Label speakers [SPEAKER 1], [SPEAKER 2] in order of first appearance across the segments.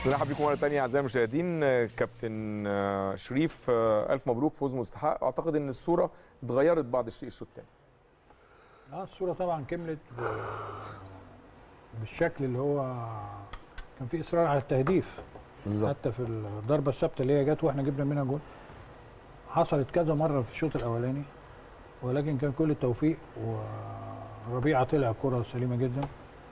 [SPEAKER 1] نرحب بكم مره ثانيه اعزائي المشاهدين آه، كابتن آه، شريف آه، الف مبروك فوز مستحق اعتقد ان الصوره اتغيرت بعد الشيء الشوط الثاني
[SPEAKER 2] اه الصوره طبعا كملت ب- بالشكل اللي هو كان في اصرار على التهديف
[SPEAKER 1] بالظبط
[SPEAKER 2] حتى في الضربه الثابته اللي هي جت واحنا جبنا منها جول حصلت كذا مره في الشوط الاولاني ولكن كان كل التوفيق وربيعه طلع كره سليمه جدا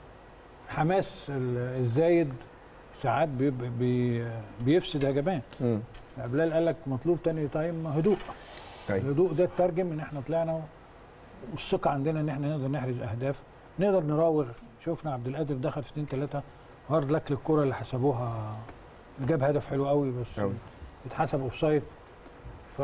[SPEAKER 2] حماس ال- الزايد ساعات بي بي بيفسد هجمات
[SPEAKER 1] امم
[SPEAKER 2] بلال قال لك مطلوب تاني تايم هدوء
[SPEAKER 1] أيوة.
[SPEAKER 2] الهدوء ده اترجم ان احنا طلعنا والثقه عندنا ان احنا نقدر نحرز اهداف نقدر نراوغ شفنا عبد القادر دخل في 2 3 هارد لك للكره اللي حسبوها جاب هدف حلو قوي بس
[SPEAKER 1] أوي.
[SPEAKER 2] اتحسب اوف سايد ف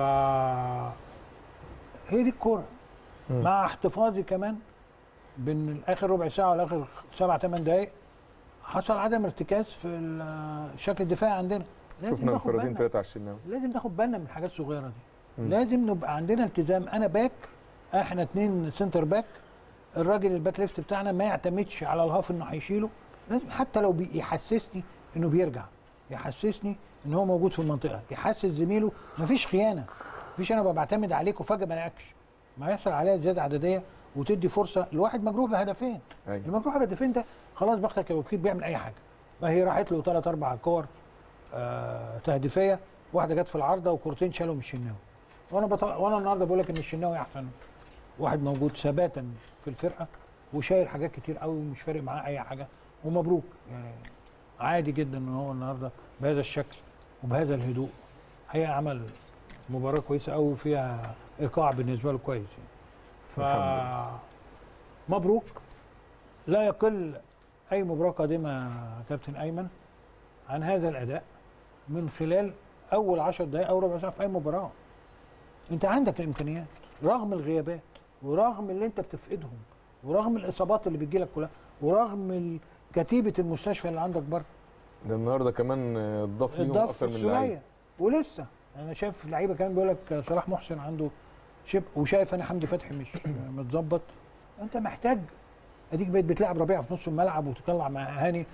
[SPEAKER 2] هي دي الكوره
[SPEAKER 1] مم.
[SPEAKER 2] مع احتفاظي كمان بين اخر ربع ساعه والاخر سبع ثمان دقائق حصل عدم ارتكاز في ال- شكل الدفاع عندنا لازم
[SPEAKER 1] شفنا
[SPEAKER 2] ناخد
[SPEAKER 1] انفرادين
[SPEAKER 2] بالنا
[SPEAKER 1] ثلاثه على الشناوي
[SPEAKER 2] لازم ناخد بالنا من الحاجات الصغيره دي
[SPEAKER 1] مم.
[SPEAKER 2] لازم نبقى عندنا التزام انا باك احنا اتنين سنتر باك الراجل الباك ليفت بتاعنا ما يعتمدش على الهاف انه هيشيله لازم حتى لو بيحسسني انه بيرجع يحسسني ان هو موجود في المنطقه يحسس زميله مفيش خيانه مفيش انا ببقى بعتمد عليك وفجاه ما الاقيكش ما يحصل عليها زياده عدديه وتدي فرصه الواحد مجروح بهدفين
[SPEAKER 1] أيوة.
[SPEAKER 2] المجروح بهدفين ده خلاص بختك يا وكيل بيعمل اي حاجه ما هي راحت له ثلاث اربع كور آه تهديفيه واحده جت في العارضه وكورتين شالوا من الشناوي وانا بط... وانا النهارده بقول لك ان الشناوي احسن واحد موجود ثباتا في الفرقه وشايل حاجات كتير قوي ومش فارق معاه اي حاجه ومبروك يعني عادي جدا ان هو النهارده بهذا الشكل وبهذا الهدوء هي عمل مباراه كويسه قوي فيها ايقاع بالنسبه له كويس يعني ف
[SPEAKER 1] الحمد
[SPEAKER 2] مبروك لا يقل اي مباراه قادمه يا كابتن ايمن عن هذا الاداء من خلال اول 10 دقائق او ربع ساعه في اي مباراه انت عندك الامكانيات رغم الغيابات ورغم اللي انت بتفقدهم ورغم الاصابات اللي بتجيلك كلها ورغم ال- كتيبه المستشفى اللي عندك بره
[SPEAKER 1] ده النهارده كمان آه، اتضاف ليهم
[SPEAKER 2] الضف
[SPEAKER 1] اكتر من
[SPEAKER 2] الثنائيه
[SPEAKER 1] لعيب
[SPEAKER 2] ولسه انا شايف لعيبه كمان بيقول لك صلاح محسن عنده شبه وشايف انا حمدي فتحي مش متظبط انت محتاج اديك بقيت بتلعب ربيعه في نص الملعب وتطلع مع هاني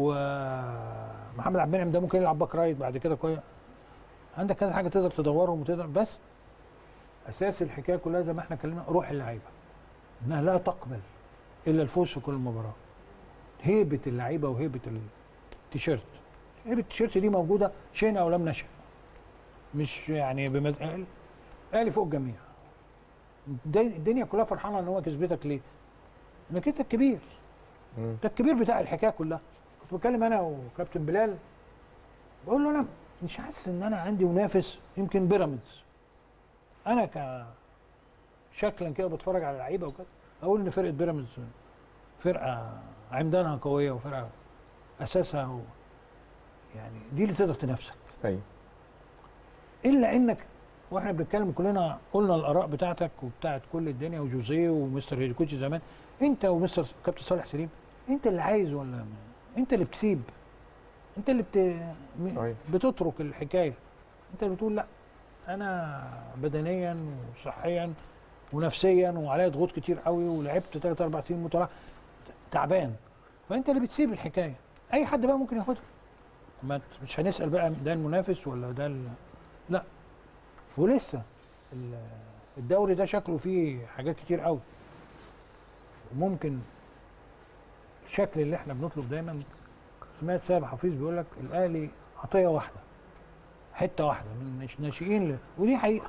[SPEAKER 2] ومحمد عبد المنعم ده ممكن يلعب باك رايت بعد كده كويس عندك كذا حاجه تقدر تدورهم وتقدر بس اساس الحكايه كلها زي ما احنا اتكلمنا روح اللعيبه انها لا تقبل الا الفوز في كل مباراه هيبه اللعيبه وهيبه التيشيرت هيبه التيشيرت دي موجوده شئنا او لم نشأ مش يعني بمز... الاهلي فوق الجميع ده- الدنيا كلها فرحانه ان هو كسبتك ليه؟ انك انت الكبير
[SPEAKER 1] مم.
[SPEAKER 2] ده الكبير بتاع الحكايه كلها كنت بتكلم انا وكابتن بلال بقول له انا مش حاسس ان انا عندي منافس يمكن بيراميدز انا ك شكلا كده بتفرج على لعيبه وكده اقول ان فرقه بيراميدز فرقه عمدانها قويه وفرقه اساسها و... يعني دي اللي تقدر تنافسك
[SPEAKER 1] ايوه
[SPEAKER 2] الا انك واحنا بنتكلم كلنا قلنا الاراء بتاعتك وبتاعت كل الدنيا وجوزيه ومستر هيريكوتشي زمان انت ومستر كابتن صالح سليم انت اللي عايز ولا ما انت اللي بتسيب انت اللي بت... م-
[SPEAKER 1] صحيح.
[SPEAKER 2] بتترك الحكايه انت اللي بتقول لا انا بدنيا وصحيا ونفسيا وعليا ضغوط كتير قوي ولعبت ثلاث اربع سنين متواصل تعبان فانت اللي بتسيب الحكايه اي حد بقى ممكن ياخدها ما ت- مش هنسال بقى ده المنافس ولا ده ال... لا ولسه ال- الدوري ده شكله فيه حاجات كتير قوي وممكن الشكل اللي احنا بنطلب دايما سمعت سامح حفيظ بيقول لك الاهلي عطيه واحده حته واحده من ناش- ناشئين ل... ودي حقيقه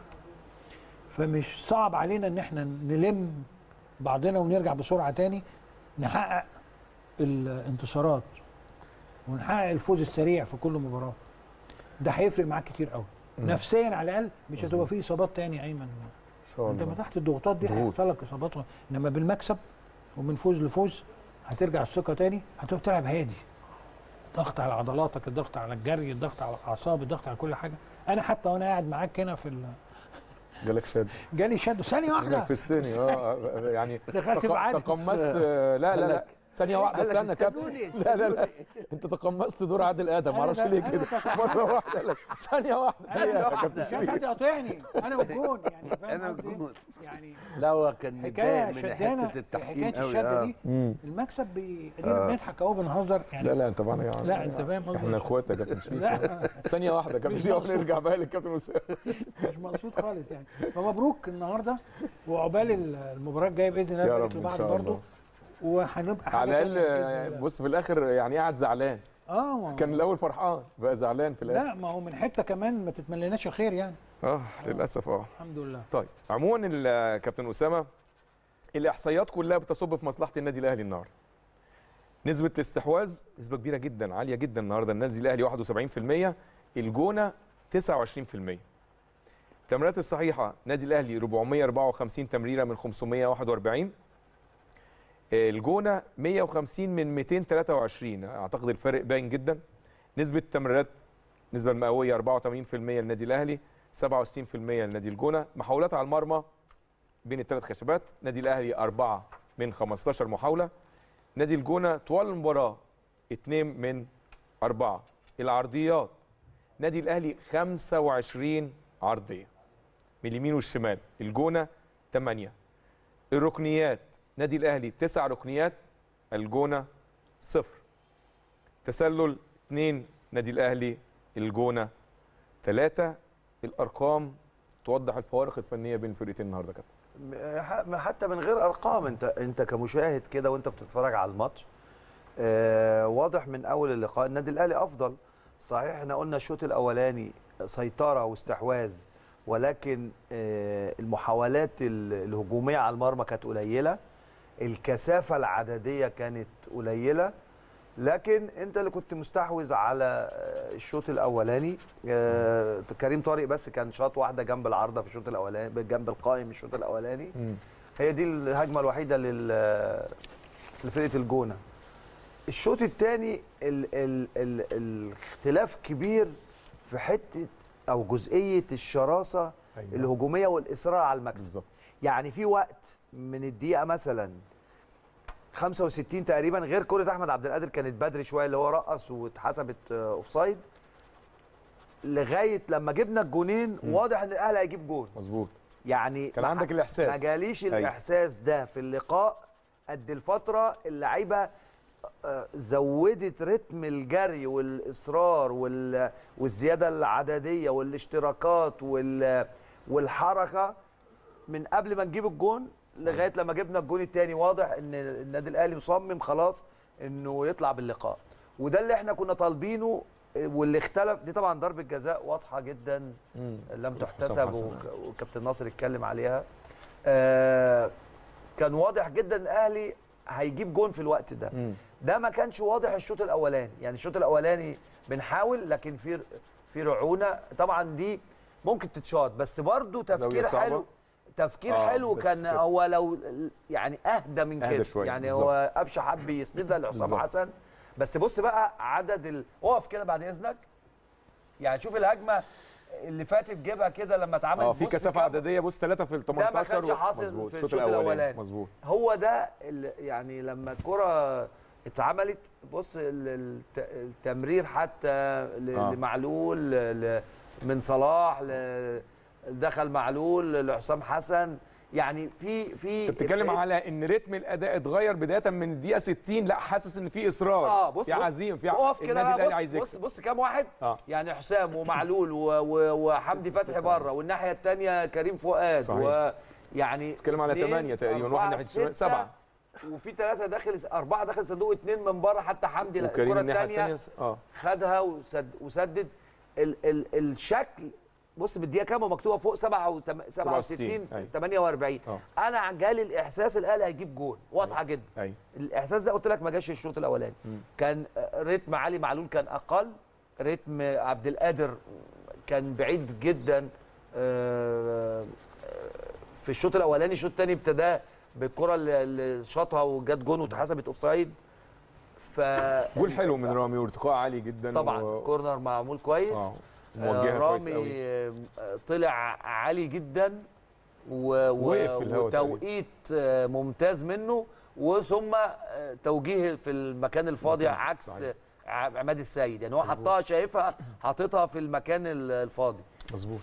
[SPEAKER 2] فمش صعب علينا ان احنا نلم بعضنا ونرجع بسرعه تاني نحقق الانتصارات ونحقق الفوز السريع في كل مباراه ده هيفرق معاك كتير قوي
[SPEAKER 1] مم.
[SPEAKER 2] نفسيا على الاقل مش
[SPEAKER 1] مظبوط.
[SPEAKER 2] هتبقى فيه اصابات تاني ايمن
[SPEAKER 1] ان شاء
[SPEAKER 2] انت ما
[SPEAKER 1] الله
[SPEAKER 2] تحت الضغوطات دي
[SPEAKER 1] ضغوط.
[SPEAKER 2] هيحصل لك اصابات انما بالمكسب ومن فوز لفوز هترجع الثقه تاني هتبقى بتلعب هادي ضغط على عضلاتك الضغط على الجري الضغط على الاعصاب الضغط على كل حاجه انا حتى وانا قاعد معاك هنا في ال...
[SPEAKER 1] جالك شد
[SPEAKER 2] جالي شد ثانيه واحده
[SPEAKER 1] نفستني اه يعني
[SPEAKER 2] دخلت
[SPEAKER 1] تق-
[SPEAKER 2] في عادي.
[SPEAKER 1] تقمصت آه، لا لا لا ثانيه واحده
[SPEAKER 3] قال لك
[SPEAKER 1] استنى يا كابتن
[SPEAKER 3] استنوني،
[SPEAKER 1] لا لا لا
[SPEAKER 3] استنوني.
[SPEAKER 1] انت تقمصت دور عادل ادم
[SPEAKER 2] أنا
[SPEAKER 1] معرفش
[SPEAKER 2] ده-
[SPEAKER 1] ليه
[SPEAKER 2] أنا
[SPEAKER 1] كده
[SPEAKER 2] تقمصت.
[SPEAKER 1] مره واحده لا، ثانيه واحده ثانيه يا
[SPEAKER 3] واحدة.
[SPEAKER 1] كابتن
[SPEAKER 2] مش
[SPEAKER 1] شريف
[SPEAKER 2] عايز يقاطعني انا والجون يعني فاهم
[SPEAKER 3] انا
[SPEAKER 2] قصدي إيه؟
[SPEAKER 3] الجون.
[SPEAKER 2] يعني
[SPEAKER 3] لا هو كان
[SPEAKER 2] حكايه
[SPEAKER 3] متضايق من
[SPEAKER 2] شدانه
[SPEAKER 3] حته التحكيم
[SPEAKER 2] حكايه
[SPEAKER 3] قوي
[SPEAKER 2] الشده
[SPEAKER 3] آه.
[SPEAKER 2] دي
[SPEAKER 1] مم.
[SPEAKER 2] المكسب بي- ادينا بنضحك اهو بنهزر يعني
[SPEAKER 1] لا لا انت طبعا يعني
[SPEAKER 2] لا، أنت فاهم قصدي.
[SPEAKER 1] احنا اخوات يا كابتن شريف
[SPEAKER 2] لا
[SPEAKER 1] ثانيه واحده يا كابتن
[SPEAKER 2] مش
[SPEAKER 1] شريف
[SPEAKER 2] مقصود.
[SPEAKER 1] ونرجع بقى للكابتن اسامه
[SPEAKER 2] مش مبسوط خالص يعني فمبروك النهارده وعقبال المباراه الجايه باذن الله
[SPEAKER 1] يا
[SPEAKER 2] نبارك
[SPEAKER 1] رب ان
[SPEAKER 2] لبعض
[SPEAKER 1] شاء
[SPEAKER 2] برضه
[SPEAKER 1] الله
[SPEAKER 2] وهنبقى حاجة
[SPEAKER 1] على
[SPEAKER 2] تانية بإذن
[SPEAKER 1] الاقل
[SPEAKER 2] الله.
[SPEAKER 1] بص في الاخر يعني قاعد زعلان
[SPEAKER 2] اه ما هو-
[SPEAKER 1] كان الاول فرحان بقى زعلان في الاخر
[SPEAKER 2] لا ما هو من حته كمان ما تتمنيناش الخير يعني
[SPEAKER 1] اه للاسف اه
[SPEAKER 2] الحمد لله
[SPEAKER 1] طيب عموما ال- كابتن اسامه الاحصائيات كلها بتصب في مصلحه النادي الاهلي النهارده نسبه الاستحواذ نسبه كبيره جدا عاليه جدا النهارده النادي الاهلي 71% الجونه 29% التمريرات الصحيحه نادي الاهلي 454 تمريره من 541 الجونه 150 من 223 اعتقد الفرق باين جدا نسبه التمريرات النسبه المئويه 84% للنادي الاهلي 67% لنادي الجونه محاولات على المرمى بين الثلاث خشبات نادي الاهلي أربعة من 15 محاولة نادي الجونة طوال المباراة اثنين من أربعة العرضيات نادي الأهلي 25 عرضية من اليمين والشمال الجونة 8 الركنيات نادي الأهلي 9 ركنيات الجونة صفر تسلل 2 نادي الأهلي الجونة 3 الأرقام توضح الفوارق الفنية بين الفرقتين النهارده كابتن
[SPEAKER 3] م- حتى من غير ارقام انت انت كمشاهد كده وانت بتتفرج على الماتش آه واضح من اول اللقاء النادي الاهلي افضل صحيح احنا قلنا الشوط الاولاني سيطره واستحواذ ولكن آه المحاولات ال- الهجوميه على المرمى كانت قليله الكثافه العدديه كانت قليله لكن انت اللي كنت مستحوذ على آه، الشوط الاولاني آه كريم طارق بس كان شاط واحده جنب العارضه في الشوط الاولاني جنب القائم الشوط الاولاني هي دي الهجمه الوحيده لل لفرقه الجونه الشوط الثاني ال... ال... ال... الاختلاف كبير في حته او جزئيه الشراسه
[SPEAKER 1] أيوة.
[SPEAKER 3] الهجوميه والاصرار على المكسب
[SPEAKER 1] بالظبط
[SPEAKER 3] يعني في وقت من الدقيقه مثلا 65 تقريبا غير كره احمد عبد القادر كانت بدري شويه اللي هو رقص واتحسبت آه، اوفسايد لغايه لما جبنا الجونين واضح ان الاهلي هيجيب جون
[SPEAKER 1] مظبوط
[SPEAKER 3] يعني
[SPEAKER 1] كان
[SPEAKER 3] ما-
[SPEAKER 1] عندك الإحساس.
[SPEAKER 3] ما جاليش
[SPEAKER 1] أيوة.
[SPEAKER 3] الاحساس ده في اللقاء قد الفتره اللعيبه آه، زودت رتم الجري والاصرار وال- والزياده العدديه والاشتراكات وال- والحركه من قبل ما نجيب الجون لغايه لما جبنا الجون الثاني واضح ان النادي الاهلي مصمم خلاص انه يطلع باللقاء وده اللي احنا كنا طالبينه آه، واللي اختلف دي طبعا ضربه جزاء واضحه جدا
[SPEAKER 1] مم.
[SPEAKER 3] لم
[SPEAKER 1] حسام
[SPEAKER 3] تحتسب
[SPEAKER 1] حسن.
[SPEAKER 3] وك- وكابتن ناصر اتكلم عليها آه كان واضح جدا الاهلي هيجيب جون في الوقت ده
[SPEAKER 1] مم.
[SPEAKER 3] ده ما كانش واضح الشوط الاولاني يعني الشوط الاولاني بنحاول لكن في في رعونه طبعا دي ممكن تتشاط بس برضه
[SPEAKER 1] زاوية
[SPEAKER 3] تفكير
[SPEAKER 1] صعبة.
[SPEAKER 3] حلو تفكير
[SPEAKER 1] آه،
[SPEAKER 3] حلو
[SPEAKER 1] بس
[SPEAKER 3] كان
[SPEAKER 1] كده.
[SPEAKER 3] هو لو يعني اهدى من
[SPEAKER 1] أهدى
[SPEAKER 3] كده
[SPEAKER 1] شوية،
[SPEAKER 3] يعني
[SPEAKER 1] بالظبط.
[SPEAKER 3] هو قفشه حب يسندها لحسام
[SPEAKER 1] بالظبط.
[SPEAKER 3] حسن بس بص بقى عدد ال... اقف كده بعد اذنك يعني شوف الهجمه اللي فاتت جيبها كده لما اتعمل
[SPEAKER 1] اه في
[SPEAKER 3] بص
[SPEAKER 1] كثافه
[SPEAKER 3] كام-
[SPEAKER 1] عدديه بص 3 في ال 18
[SPEAKER 3] كانش حاصل
[SPEAKER 1] مظبوط
[SPEAKER 3] في
[SPEAKER 1] الشوط
[SPEAKER 3] الشوط
[SPEAKER 1] الاولاني
[SPEAKER 3] الأولاني.
[SPEAKER 1] مظبوط
[SPEAKER 3] هو ده ال- يعني لما الكرة اتعملت بص ال- الت- التمرير حتى ل-
[SPEAKER 1] آه.
[SPEAKER 3] لمعلول ل- من صلاح ل- دخل معلول لحسام حسن يعني في في
[SPEAKER 1] انت بتتكلم
[SPEAKER 3] ابتدائي-
[SPEAKER 1] على ان رتم الاداء اتغير بدايه من الدقيقه 60 لا حاسس ان في اصرار
[SPEAKER 3] اه بص
[SPEAKER 1] في
[SPEAKER 3] بص-
[SPEAKER 1] عزيم في
[SPEAKER 3] اقف كده
[SPEAKER 1] النادي
[SPEAKER 3] بقى
[SPEAKER 1] الاهلي
[SPEAKER 3] بص
[SPEAKER 1] عايز
[SPEAKER 3] بص
[SPEAKER 1] يكسب
[SPEAKER 3] بص كام واحد
[SPEAKER 1] اه
[SPEAKER 3] يعني حسام ومعلول و- و- وحمدي فتحي بره والناحيه الثانيه كريم فؤاد
[SPEAKER 1] صحيح.
[SPEAKER 3] ويعني
[SPEAKER 1] بتتكلم على
[SPEAKER 3] اتنين،
[SPEAKER 1] ثمانية تقريبا
[SPEAKER 3] أربعة،
[SPEAKER 1] واحد ناحيه الشمال
[SPEAKER 3] ستة،
[SPEAKER 1] سبعه
[SPEAKER 3] وفي ثلاثه داخل اربعه داخل صندوق اثنين من بره حتى حمدي لا،
[SPEAKER 1] وكريم
[SPEAKER 3] الكره
[SPEAKER 1] الناحيه
[SPEAKER 3] الثانيه
[SPEAKER 1] الثانيه اه
[SPEAKER 3] خدها وسد وسدد ال ال الشكل بص بالدقيقه كام مكتوبه فوق 67 67
[SPEAKER 1] أيوة.
[SPEAKER 3] 48
[SPEAKER 1] اه
[SPEAKER 3] انا جالي الاحساس الاهلي هيجيب جول واضحه جدا
[SPEAKER 1] ايوه
[SPEAKER 3] الاحساس ده قلت لك ما جاش الشوط الاولاني
[SPEAKER 1] مم.
[SPEAKER 3] كان آه، رتم علي معلول كان اقل رتم عبد القادر كان بعيد جدا آه، آه، في الشوط الاولاني الشوط الثاني ابتدى بالكره اللي- اللي شاطها وجت جون واتحسبت اوفسايد ف
[SPEAKER 1] جول حلو من رامي وارتقاء عالي جدا
[SPEAKER 3] طبعا
[SPEAKER 1] و...
[SPEAKER 3] كورنر معمول كويس
[SPEAKER 1] اه
[SPEAKER 3] آه،
[SPEAKER 1] موجهه كويس
[SPEAKER 3] رامي
[SPEAKER 1] قوي
[SPEAKER 3] آه، طلع عالي جدا
[SPEAKER 4] و... و...
[SPEAKER 1] وقف في الهوا
[SPEAKER 4] وتوقيت آه، ممتاز منه وثم آه، توجيه في المكان الفاضي
[SPEAKER 1] المكان،
[SPEAKER 4] عكس
[SPEAKER 1] صحيح.
[SPEAKER 4] ع- عماد السيد يعني هو حطها شايفها حاططها في المكان ال- الفاضي
[SPEAKER 1] مظبوط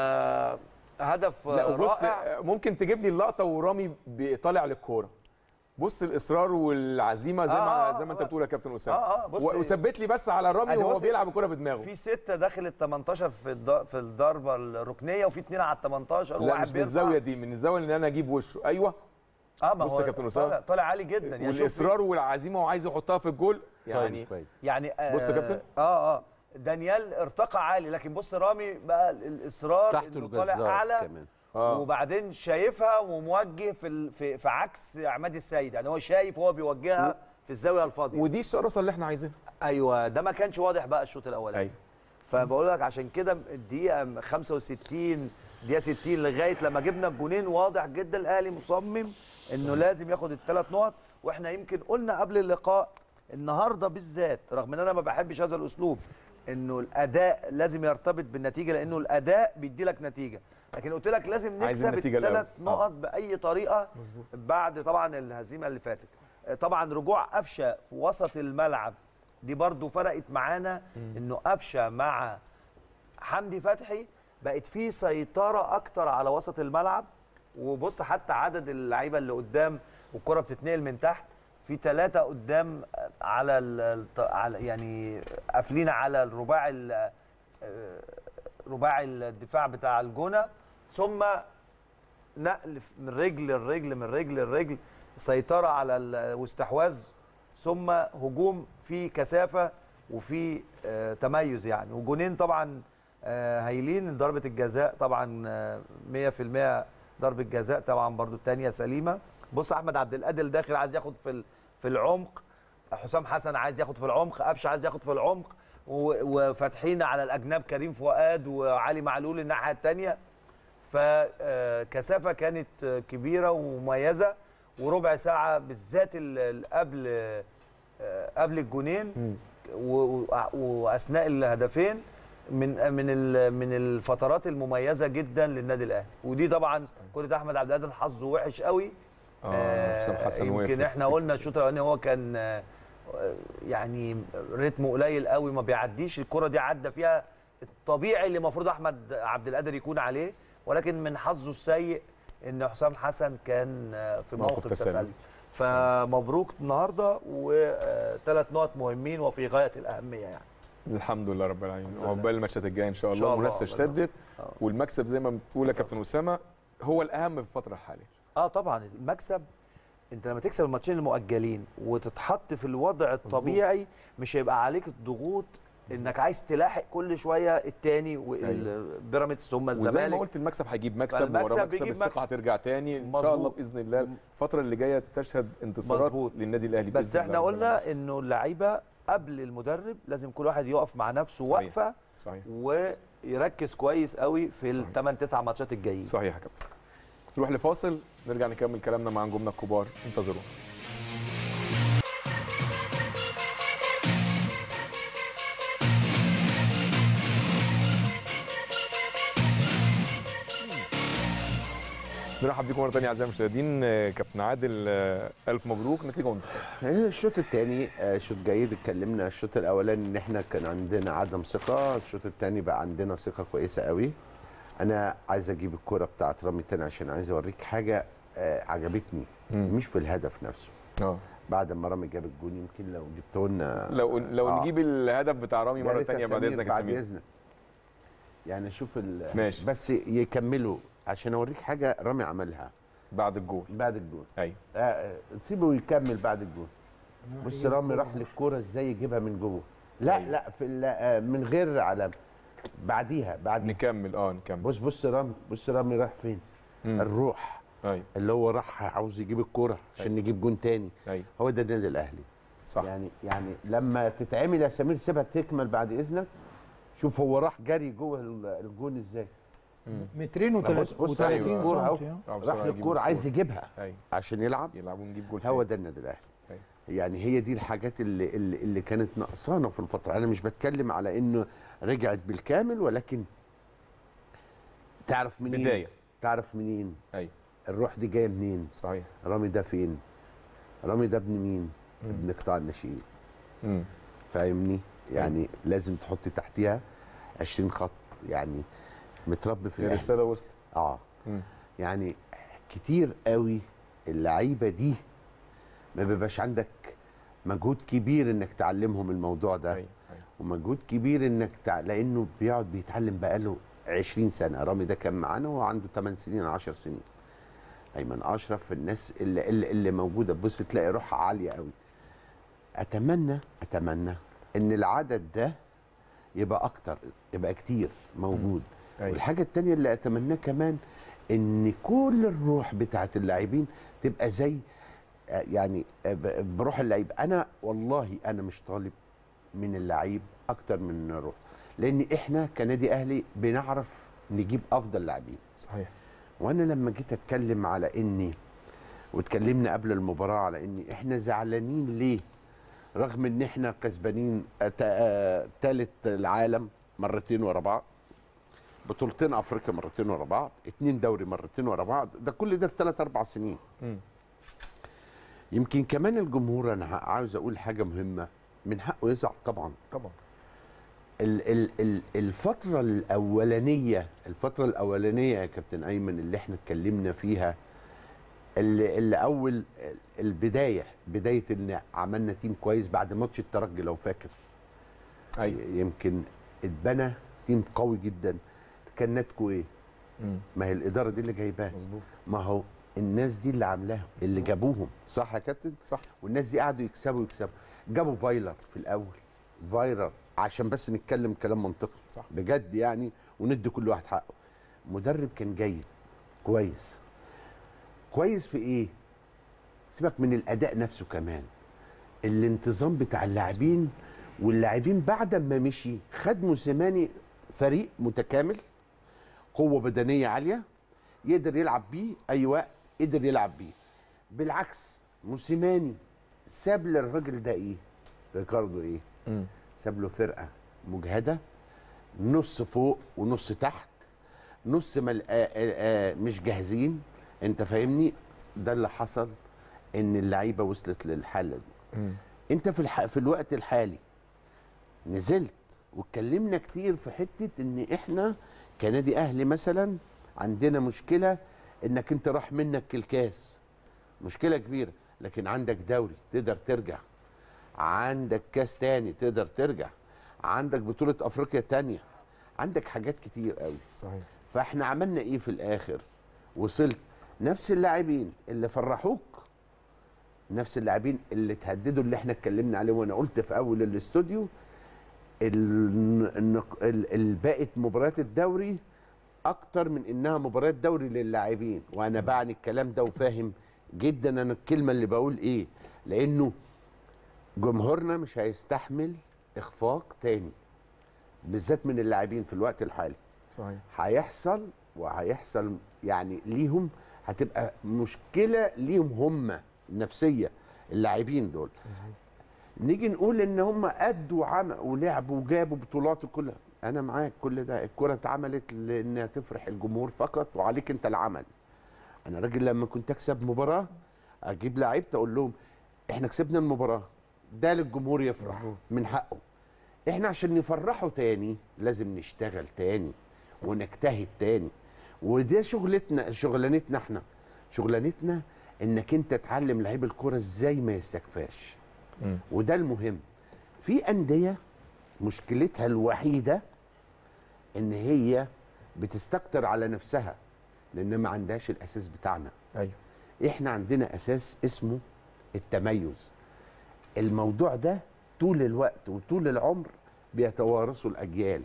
[SPEAKER 4] فهدف
[SPEAKER 1] لا وبص
[SPEAKER 4] رائع
[SPEAKER 1] ممكن تجيب لي اللقطه ورامي بي- طالع للكوره بص الاصرار والعزيمه زي
[SPEAKER 3] آه،
[SPEAKER 1] ما
[SPEAKER 3] آه،
[SPEAKER 1] زي ما انت
[SPEAKER 3] آه.
[SPEAKER 1] بتقول يا كابتن اسامه
[SPEAKER 3] اه اه بص
[SPEAKER 1] و- وثبت لي بس على رامي
[SPEAKER 3] أدي
[SPEAKER 1] وهو
[SPEAKER 3] بص-
[SPEAKER 1] بيلعب الكوره بدماغه
[SPEAKER 3] في ستة داخل ال 18 في الض- في الضربة الركنية وفي اثنين على ال 18
[SPEAKER 1] لا
[SPEAKER 3] وواحد
[SPEAKER 1] مش من
[SPEAKER 3] بيرفع.
[SPEAKER 1] الزاويه دي من الزاويه اللي انا اجيب وشه ايوه
[SPEAKER 3] اه ما
[SPEAKER 1] بص
[SPEAKER 3] هو
[SPEAKER 1] يا كابتن أسامة.
[SPEAKER 3] طالع, طالع عالي جدا يعني شوف
[SPEAKER 1] والاصرار والعزيمه وعايز يحطها في الجول يعني
[SPEAKER 5] كويس
[SPEAKER 3] يعني آه
[SPEAKER 1] بص يا كابتن.
[SPEAKER 3] اه اه دانيال ارتقى عالي لكن بص رامي بقى الاصرار
[SPEAKER 5] تحته
[SPEAKER 3] انه طالع
[SPEAKER 5] الجزار
[SPEAKER 3] اعلى
[SPEAKER 5] كمان
[SPEAKER 1] اه
[SPEAKER 3] وبعدين شايفها وموجه في ال- في, في عكس عماد السيد يعني هو شايف وهو بيوجهها في الزاويه الفاضيه
[SPEAKER 1] ودي الشراسه اللي احنا عايزينها
[SPEAKER 3] ايوه ده ما كانش واضح بقى الشوط الاولاني
[SPEAKER 1] ايوه
[SPEAKER 3] فبقول لك عشان كده الدقيقه 65 دقيقه 60 لغايه لما جبنا الجونين واضح جدا الاهلي مصمم انه لازم ياخد الثلاث نقط واحنا يمكن قلنا قبل اللقاء النهارده بالذات رغم ان انا ما بحبش هذا الاسلوب انه الاداء لازم يرتبط بالنتيجه لانه الاداء بيدي لك نتيجه لكن قلت لك لازم
[SPEAKER 1] عايز
[SPEAKER 3] نكسب
[SPEAKER 1] النتيجة الأول.
[SPEAKER 3] الثلاث نقط باي طريقه بعد طبعا الهزيمه اللي فاتت طبعا رجوع قفشه في وسط الملعب دي برضو فرقت معانا انه قفشه مع حمدي فتحي بقت في سيطره اكتر على وسط الملعب وبص حتى عدد اللعيبه اللي قدام والكره بتتنقل من تحت في ثلاثه قدام على ال- على يعني قافلين على الرباعي ال- آه، رباعي الدفاع بتاع الجونه ثم نقل من رجل لرجل من رجل لرجل سيطره على ال- واستحواذ ثم هجوم في كثافه وفي آه، تميز يعني وجونين طبعا آه، هايلين ضربه الجزاء طبعا آه، 100% ضربه جزاء طبعا برضو الثانيه سليمه بص احمد عبد القادر داخل عايز ياخد في ال- في العمق حسام حسن عايز ياخد في العمق قفشه عايز ياخد في العمق و- وفاتحين على الاجناب كريم فؤاد وعلي معلول الناحيه الثانيه فكثافه كانت آه، كبيره ومميزه وربع ساعه بالذات ال- ال- قبل آه، قبل الجونين و- و- واثناء الهدفين من من ال- من الفترات المميزه جدا للنادي الاهلي ودي طبعا كره احمد عبد القادر حظه وحش قوي
[SPEAKER 1] اه حسام حسن وقف
[SPEAKER 3] يمكن
[SPEAKER 1] في
[SPEAKER 3] احنا
[SPEAKER 1] السكة.
[SPEAKER 3] قلنا الشوط الاولاني هو كان آه، يعني رتمه قليل قوي ما بيعديش الكره دي عدى فيها الطبيعي اللي المفروض احمد عبد القادر يكون عليه ولكن من حظه السيء ان حسام حسن كان آه، في
[SPEAKER 1] موقف
[SPEAKER 3] موقف
[SPEAKER 1] تسلل.
[SPEAKER 3] تسلل فمبروك النهارده وثلاث نقط مهمين وفي غايه الاهميه يعني
[SPEAKER 1] الحمد لله رب العالمين
[SPEAKER 3] لله.
[SPEAKER 1] عقبال الماتشات الجايه ان شاء
[SPEAKER 3] إن
[SPEAKER 1] الله
[SPEAKER 3] شاء الله.
[SPEAKER 1] المنافسه اشتدت
[SPEAKER 3] آه.
[SPEAKER 1] والمكسب زي ما بتقول يا كابتن اسامه هو الاهم في الفتره الحاليه
[SPEAKER 3] اه طبعا المكسب انت لما تكسب الماتشين المؤجلين وتتحط في الوضع الطبيعي مش هيبقى عليك الضغوط انك عايز تلاحق كل شويه التاني والبيراميدز ثم
[SPEAKER 1] وزي ما
[SPEAKER 3] الزمالك
[SPEAKER 1] قلت المكسب هيجيب مكسب
[SPEAKER 3] فالمكسب
[SPEAKER 1] ورا مكسب
[SPEAKER 3] بيجيب
[SPEAKER 1] الثقه
[SPEAKER 3] مكسب.
[SPEAKER 1] هترجع تاني ان
[SPEAKER 3] مظبوط.
[SPEAKER 1] شاء الله باذن الله الفتره اللي جايه تشهد انتصارات
[SPEAKER 3] مظبوط.
[SPEAKER 1] للنادي الاهلي
[SPEAKER 3] بس
[SPEAKER 1] بإذن
[SPEAKER 3] احنا
[SPEAKER 1] الله رب العالمين.
[SPEAKER 3] قلنا انه اللعيبه قبل المدرب لازم كل واحد يقف مع نفسه
[SPEAKER 1] صحيح.
[SPEAKER 3] وقفه
[SPEAKER 1] صحيح
[SPEAKER 3] ويركز كويس قوي في
[SPEAKER 1] صحيح.
[SPEAKER 3] الثمان تسع ماتشات الجايين
[SPEAKER 1] صحيح يا كابتن نروح لفاصل نرجع نكمل كلامنا مع نجومنا الكبار انتظرونا نرحب بكم مره ثانيه اعزائي المشاهدين آه، كابتن عادل آه، الف مبروك نتيجه منتخب
[SPEAKER 5] الشوط الثاني شوط جيد اتكلمنا الشوط الاولاني ان احنا كان عندنا عدم ثقه الشوط الثاني بقى عندنا ثقه كويسه قوي انا عايز اجيب الكوره بتاعت رامي تاني عشان عايز اوريك حاجه آه، عجبتني
[SPEAKER 1] مم.
[SPEAKER 5] مش في الهدف نفسه
[SPEAKER 1] اه
[SPEAKER 5] بعد ما رامي جاب الجون يمكن لو جبته لنا
[SPEAKER 1] لو لو
[SPEAKER 5] آه.
[SPEAKER 1] نجيب الهدف بتاع رامي
[SPEAKER 5] يا
[SPEAKER 1] مره
[SPEAKER 5] ريت يا
[SPEAKER 1] ثانيه بعد
[SPEAKER 5] سمير،
[SPEAKER 1] اذنك يا
[SPEAKER 5] بعد
[SPEAKER 1] سمير
[SPEAKER 5] اذنك يعني شوف ال-
[SPEAKER 1] ماشي.
[SPEAKER 5] بس يكملوا عشان اوريك حاجه رامي عملها
[SPEAKER 1] بعد الجول
[SPEAKER 5] بعد الجون
[SPEAKER 1] ايوه
[SPEAKER 5] آه، آه، سيبه يكمل بعد الجون بص رامي راح للكوره ازاي يجيبها من جوه لا
[SPEAKER 1] أيوة.
[SPEAKER 5] لا في ال- آه، من غير على بعديها بعد
[SPEAKER 1] نكمل اه نكمل
[SPEAKER 5] بص بص رامي بص رامي راح فين
[SPEAKER 1] مم.
[SPEAKER 5] الروح
[SPEAKER 1] ايوه
[SPEAKER 5] اللي هو راح عاوز يجيب الكوره عشان نجيب جون تاني
[SPEAKER 1] ايوه
[SPEAKER 5] هو ده النادي الاهلي
[SPEAKER 1] صح
[SPEAKER 5] يعني يعني لما تتعمل يا سمير سيبها تكمل بعد اذنك شوف هو راح جري جوه ال- الجون ازاي
[SPEAKER 2] مترين
[SPEAKER 5] لا، بص- بص
[SPEAKER 2] و30
[SPEAKER 1] أيوة.
[SPEAKER 5] الكورة أهو.
[SPEAKER 2] سم
[SPEAKER 1] آه،
[SPEAKER 5] راح
[SPEAKER 1] بسرعة يجيب
[SPEAKER 5] للكوره عايز يجيبها
[SPEAKER 1] ايوه
[SPEAKER 5] عشان يلعب
[SPEAKER 1] يلعبوا نجيب جول
[SPEAKER 5] هو
[SPEAKER 1] تاني.
[SPEAKER 5] ده النادي الاهلي
[SPEAKER 1] أيوة.
[SPEAKER 5] يعني هي دي الحاجات اللي اللي, اللي كانت ناقصانا في الفتره انا مش بتكلم على انه رجعت بالكامل ولكن تعرف منين
[SPEAKER 1] بدايه
[SPEAKER 5] تعرف منين
[SPEAKER 1] ايوه
[SPEAKER 5] الروح دي جايه منين
[SPEAKER 1] صحيح
[SPEAKER 5] رامي ده فين رامي ده ابن مين
[SPEAKER 1] مم.
[SPEAKER 5] ابن قطاع الناشئين
[SPEAKER 1] مم.
[SPEAKER 5] فاهمني يعني لازم تحط تحتيها 20 خط يعني متربي في الاهلي
[SPEAKER 1] الرساله وصلت
[SPEAKER 5] اه
[SPEAKER 1] مم.
[SPEAKER 5] يعني كتير قوي اللعيبه دي ما بيبقاش عندك مجهود كبير انك تعلمهم الموضوع ده
[SPEAKER 1] ايوه ايوه
[SPEAKER 5] ومجهود كبير انك تع... لانه بيقعد بيتعلم بقاله 20 سنه رامي ده كان معانا وهو عنده 8 سنين 10 سنين ايمن اشرف الناس اللي اللي, اللي موجوده بص تلاقي روحها عاليه قوي اتمنى اتمنى ان العدد ده يبقى اكتر يبقى كتير موجود
[SPEAKER 1] أيوة.
[SPEAKER 5] والحاجه التانية اللي اتمناه كمان ان كل الروح بتاعت اللاعبين تبقى زي آه، يعني آه، ب- بروح اللعيب انا والله انا مش طالب من اللعيب اكتر من الروح لان احنا كنادي اهلي بنعرف نجيب افضل لاعبين
[SPEAKER 1] صحيح
[SPEAKER 5] وانا لما جيت اتكلم على اني واتكلمنا قبل المباراه على اني احنا زعلانين ليه رغم ان احنا كسبانين ثالث العالم مرتين ورا بعض بطولتين افريقيا مرتين ورا بعض اتنين دوري مرتين ورا بعض ده كل ده في ثلاث اربع سنين
[SPEAKER 1] مم.
[SPEAKER 5] يمكن كمان الجمهور انا عاوز اقول حاجه مهمه من حقه يزعل طبعا
[SPEAKER 1] طبعا
[SPEAKER 5] ال ال ال الفترة الأولانية الفترة الأولانية يا كابتن أيمن اللي احنا اتكلمنا فيها اللي, اللي أول البداية بداية إن عملنا تيم كويس بعد ماتش الترجي لو فاكر
[SPEAKER 1] ايوه
[SPEAKER 5] يمكن اتبنى تيم قوي جدا كان ناتكو إيه؟
[SPEAKER 1] مم.
[SPEAKER 5] ما هي الإدارة دي اللي جايباها
[SPEAKER 1] مظبوط
[SPEAKER 5] ما هو الناس دي اللي عاملاها اللي
[SPEAKER 1] مظبوط.
[SPEAKER 5] جابوهم صح يا كابتن؟
[SPEAKER 1] صح
[SPEAKER 5] والناس دي قعدوا يكسبوا يكسبوا جابوا فايلر في الاول فايلر عشان بس نتكلم كلام منطقي
[SPEAKER 1] صح.
[SPEAKER 5] بجد يعني وندي كل واحد حقه مدرب كان جيد كويس كويس في ايه سيبك من الاداء نفسه كمان الانتظام بتاع اللاعبين واللاعبين بعد ما مشي خد موسيماني فريق متكامل قوه بدنيه عاليه يقدر يلعب بيه اي وقت قدر يلعب بيه بالعكس موسيماني ساب للراجل ده ايه ريكاردو ايه
[SPEAKER 1] مم.
[SPEAKER 5] ساب له فرقه مجهده نص فوق ونص تحت نص مل... آآ آآ مش جاهزين انت فاهمني ده اللي حصل ان اللعيبه وصلت للحاله دي
[SPEAKER 1] مم.
[SPEAKER 5] انت في الح... في الوقت الحالي نزلت واتكلمنا كتير في حته ان احنا كنادي اهلي مثلا عندنا مشكله انك انت راح منك الكاس مشكله كبيره لكن عندك دوري تقدر ترجع عندك كاس تاني تقدر ترجع عندك بطوله افريقيا تانية عندك حاجات كتير قوي
[SPEAKER 1] صحيح
[SPEAKER 5] فاحنا عملنا ايه في الاخر وصلت نفس اللاعبين اللي فرحوك نفس اللاعبين اللي تهددوا اللي احنا اتكلمنا عليه وانا قلت في اول الاستوديو ال- النق- ال- ال- بقت مباريات الدوري اكتر من انها مباريات دوري للاعبين وانا بعني الكلام ده وفاهم جدا انا الكلمه اللي بقول ايه لانه جمهورنا مش هيستحمل اخفاق تاني بالذات من اللاعبين في الوقت الحالي
[SPEAKER 1] صحيح
[SPEAKER 5] هيحصل وهيحصل يعني ليهم هتبقى مشكله ليهم هم نفسيه اللاعبين دول نيجي نقول ان هم ادوا عم ولعبوا وجابوا بطولات وكلها انا معاك كل ده الكره اتعملت لانها تفرح الجمهور فقط وعليك انت العمل انا راجل لما كنت اكسب مباراه اجيب لعيبه اقول لهم احنا كسبنا المباراه ده للجمهور يفرح
[SPEAKER 1] مظبوط.
[SPEAKER 5] من حقه احنا عشان نفرحه تاني لازم نشتغل تاني ونجتهد تاني وده شغلتنا شغلانتنا احنا شغلانتنا انك انت تعلم لعيب الكوره ازاي ما يستكفاش
[SPEAKER 1] مم.
[SPEAKER 5] وده المهم في انديه مشكلتها الوحيده ان هي بتستكتر على نفسها لان ما عندهاش الاساس بتاعنا
[SPEAKER 1] ايوه
[SPEAKER 5] احنا عندنا اساس اسمه التميز الموضوع ده طول الوقت وطول العمر بيتوارثوا الاجيال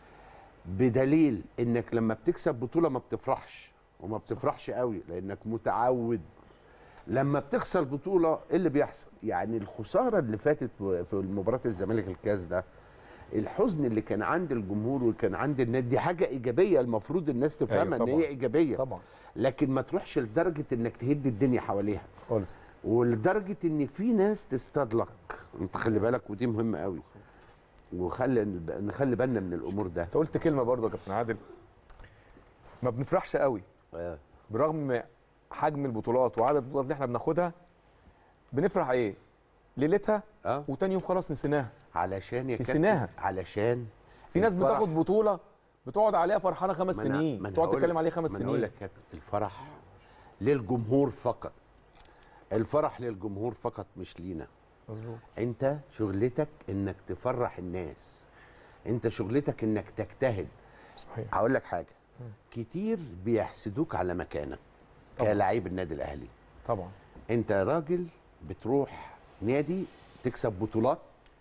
[SPEAKER 5] بدليل انك لما بتكسب بطوله ما بتفرحش وما بتفرحش قوي لانك متعود لما بتخسر بطوله ايه اللي بيحصل يعني الخساره اللي فاتت في مباراه الزمالك الكاس ده الحزن اللي كان عند الجمهور وكان عند الناس دي حاجه ايجابيه المفروض الناس تفهمها
[SPEAKER 1] أيوة
[SPEAKER 5] ان
[SPEAKER 1] طبعاً.
[SPEAKER 5] هي ايجابيه
[SPEAKER 1] طبعا
[SPEAKER 5] لكن ما تروحش لدرجه انك تهد الدنيا حواليها
[SPEAKER 1] خالص
[SPEAKER 5] ولدرجه ان في ناس تصطاد لك انت خلي بالك ودي مهمه قوي وخلي نخلي بالنا من الامور ده
[SPEAKER 1] انت قلت كلمه برضه يا كابتن عادل ما بنفرحش قوي
[SPEAKER 3] آه.
[SPEAKER 1] برغم حجم البطولات وعدد البطولات اللي احنا بناخدها بنفرح ايه ليلتها
[SPEAKER 5] اه
[SPEAKER 1] وتاني يوم خلاص نسيناها
[SPEAKER 5] علشان يا كابتن
[SPEAKER 1] نسيناها.
[SPEAKER 5] علشان
[SPEAKER 1] في ناس
[SPEAKER 5] الفرح.
[SPEAKER 1] بتاخد بطوله بتقعد عليها فرحانه خمس
[SPEAKER 5] ما أنا-
[SPEAKER 1] سنين
[SPEAKER 5] ما أنا
[SPEAKER 1] تقعد
[SPEAKER 5] هقول
[SPEAKER 1] تتكلم
[SPEAKER 5] لك-
[SPEAKER 1] عليه خمس
[SPEAKER 5] ما أنا هقول
[SPEAKER 1] سنين
[SPEAKER 5] لك يا كابتن، الفرح للجمهور فقط الفرح للجمهور فقط مش لينا
[SPEAKER 1] مظبوط
[SPEAKER 5] انت شغلتك انك تفرح الناس انت شغلتك انك تجتهد
[SPEAKER 1] صحيح
[SPEAKER 5] هقول لك حاجه كتير بيحسدوك على مكانك
[SPEAKER 1] طبعا.
[SPEAKER 5] كلاعب النادي الاهلي
[SPEAKER 1] طبعا
[SPEAKER 5] انت راجل بتروح نادي تكسب بطولات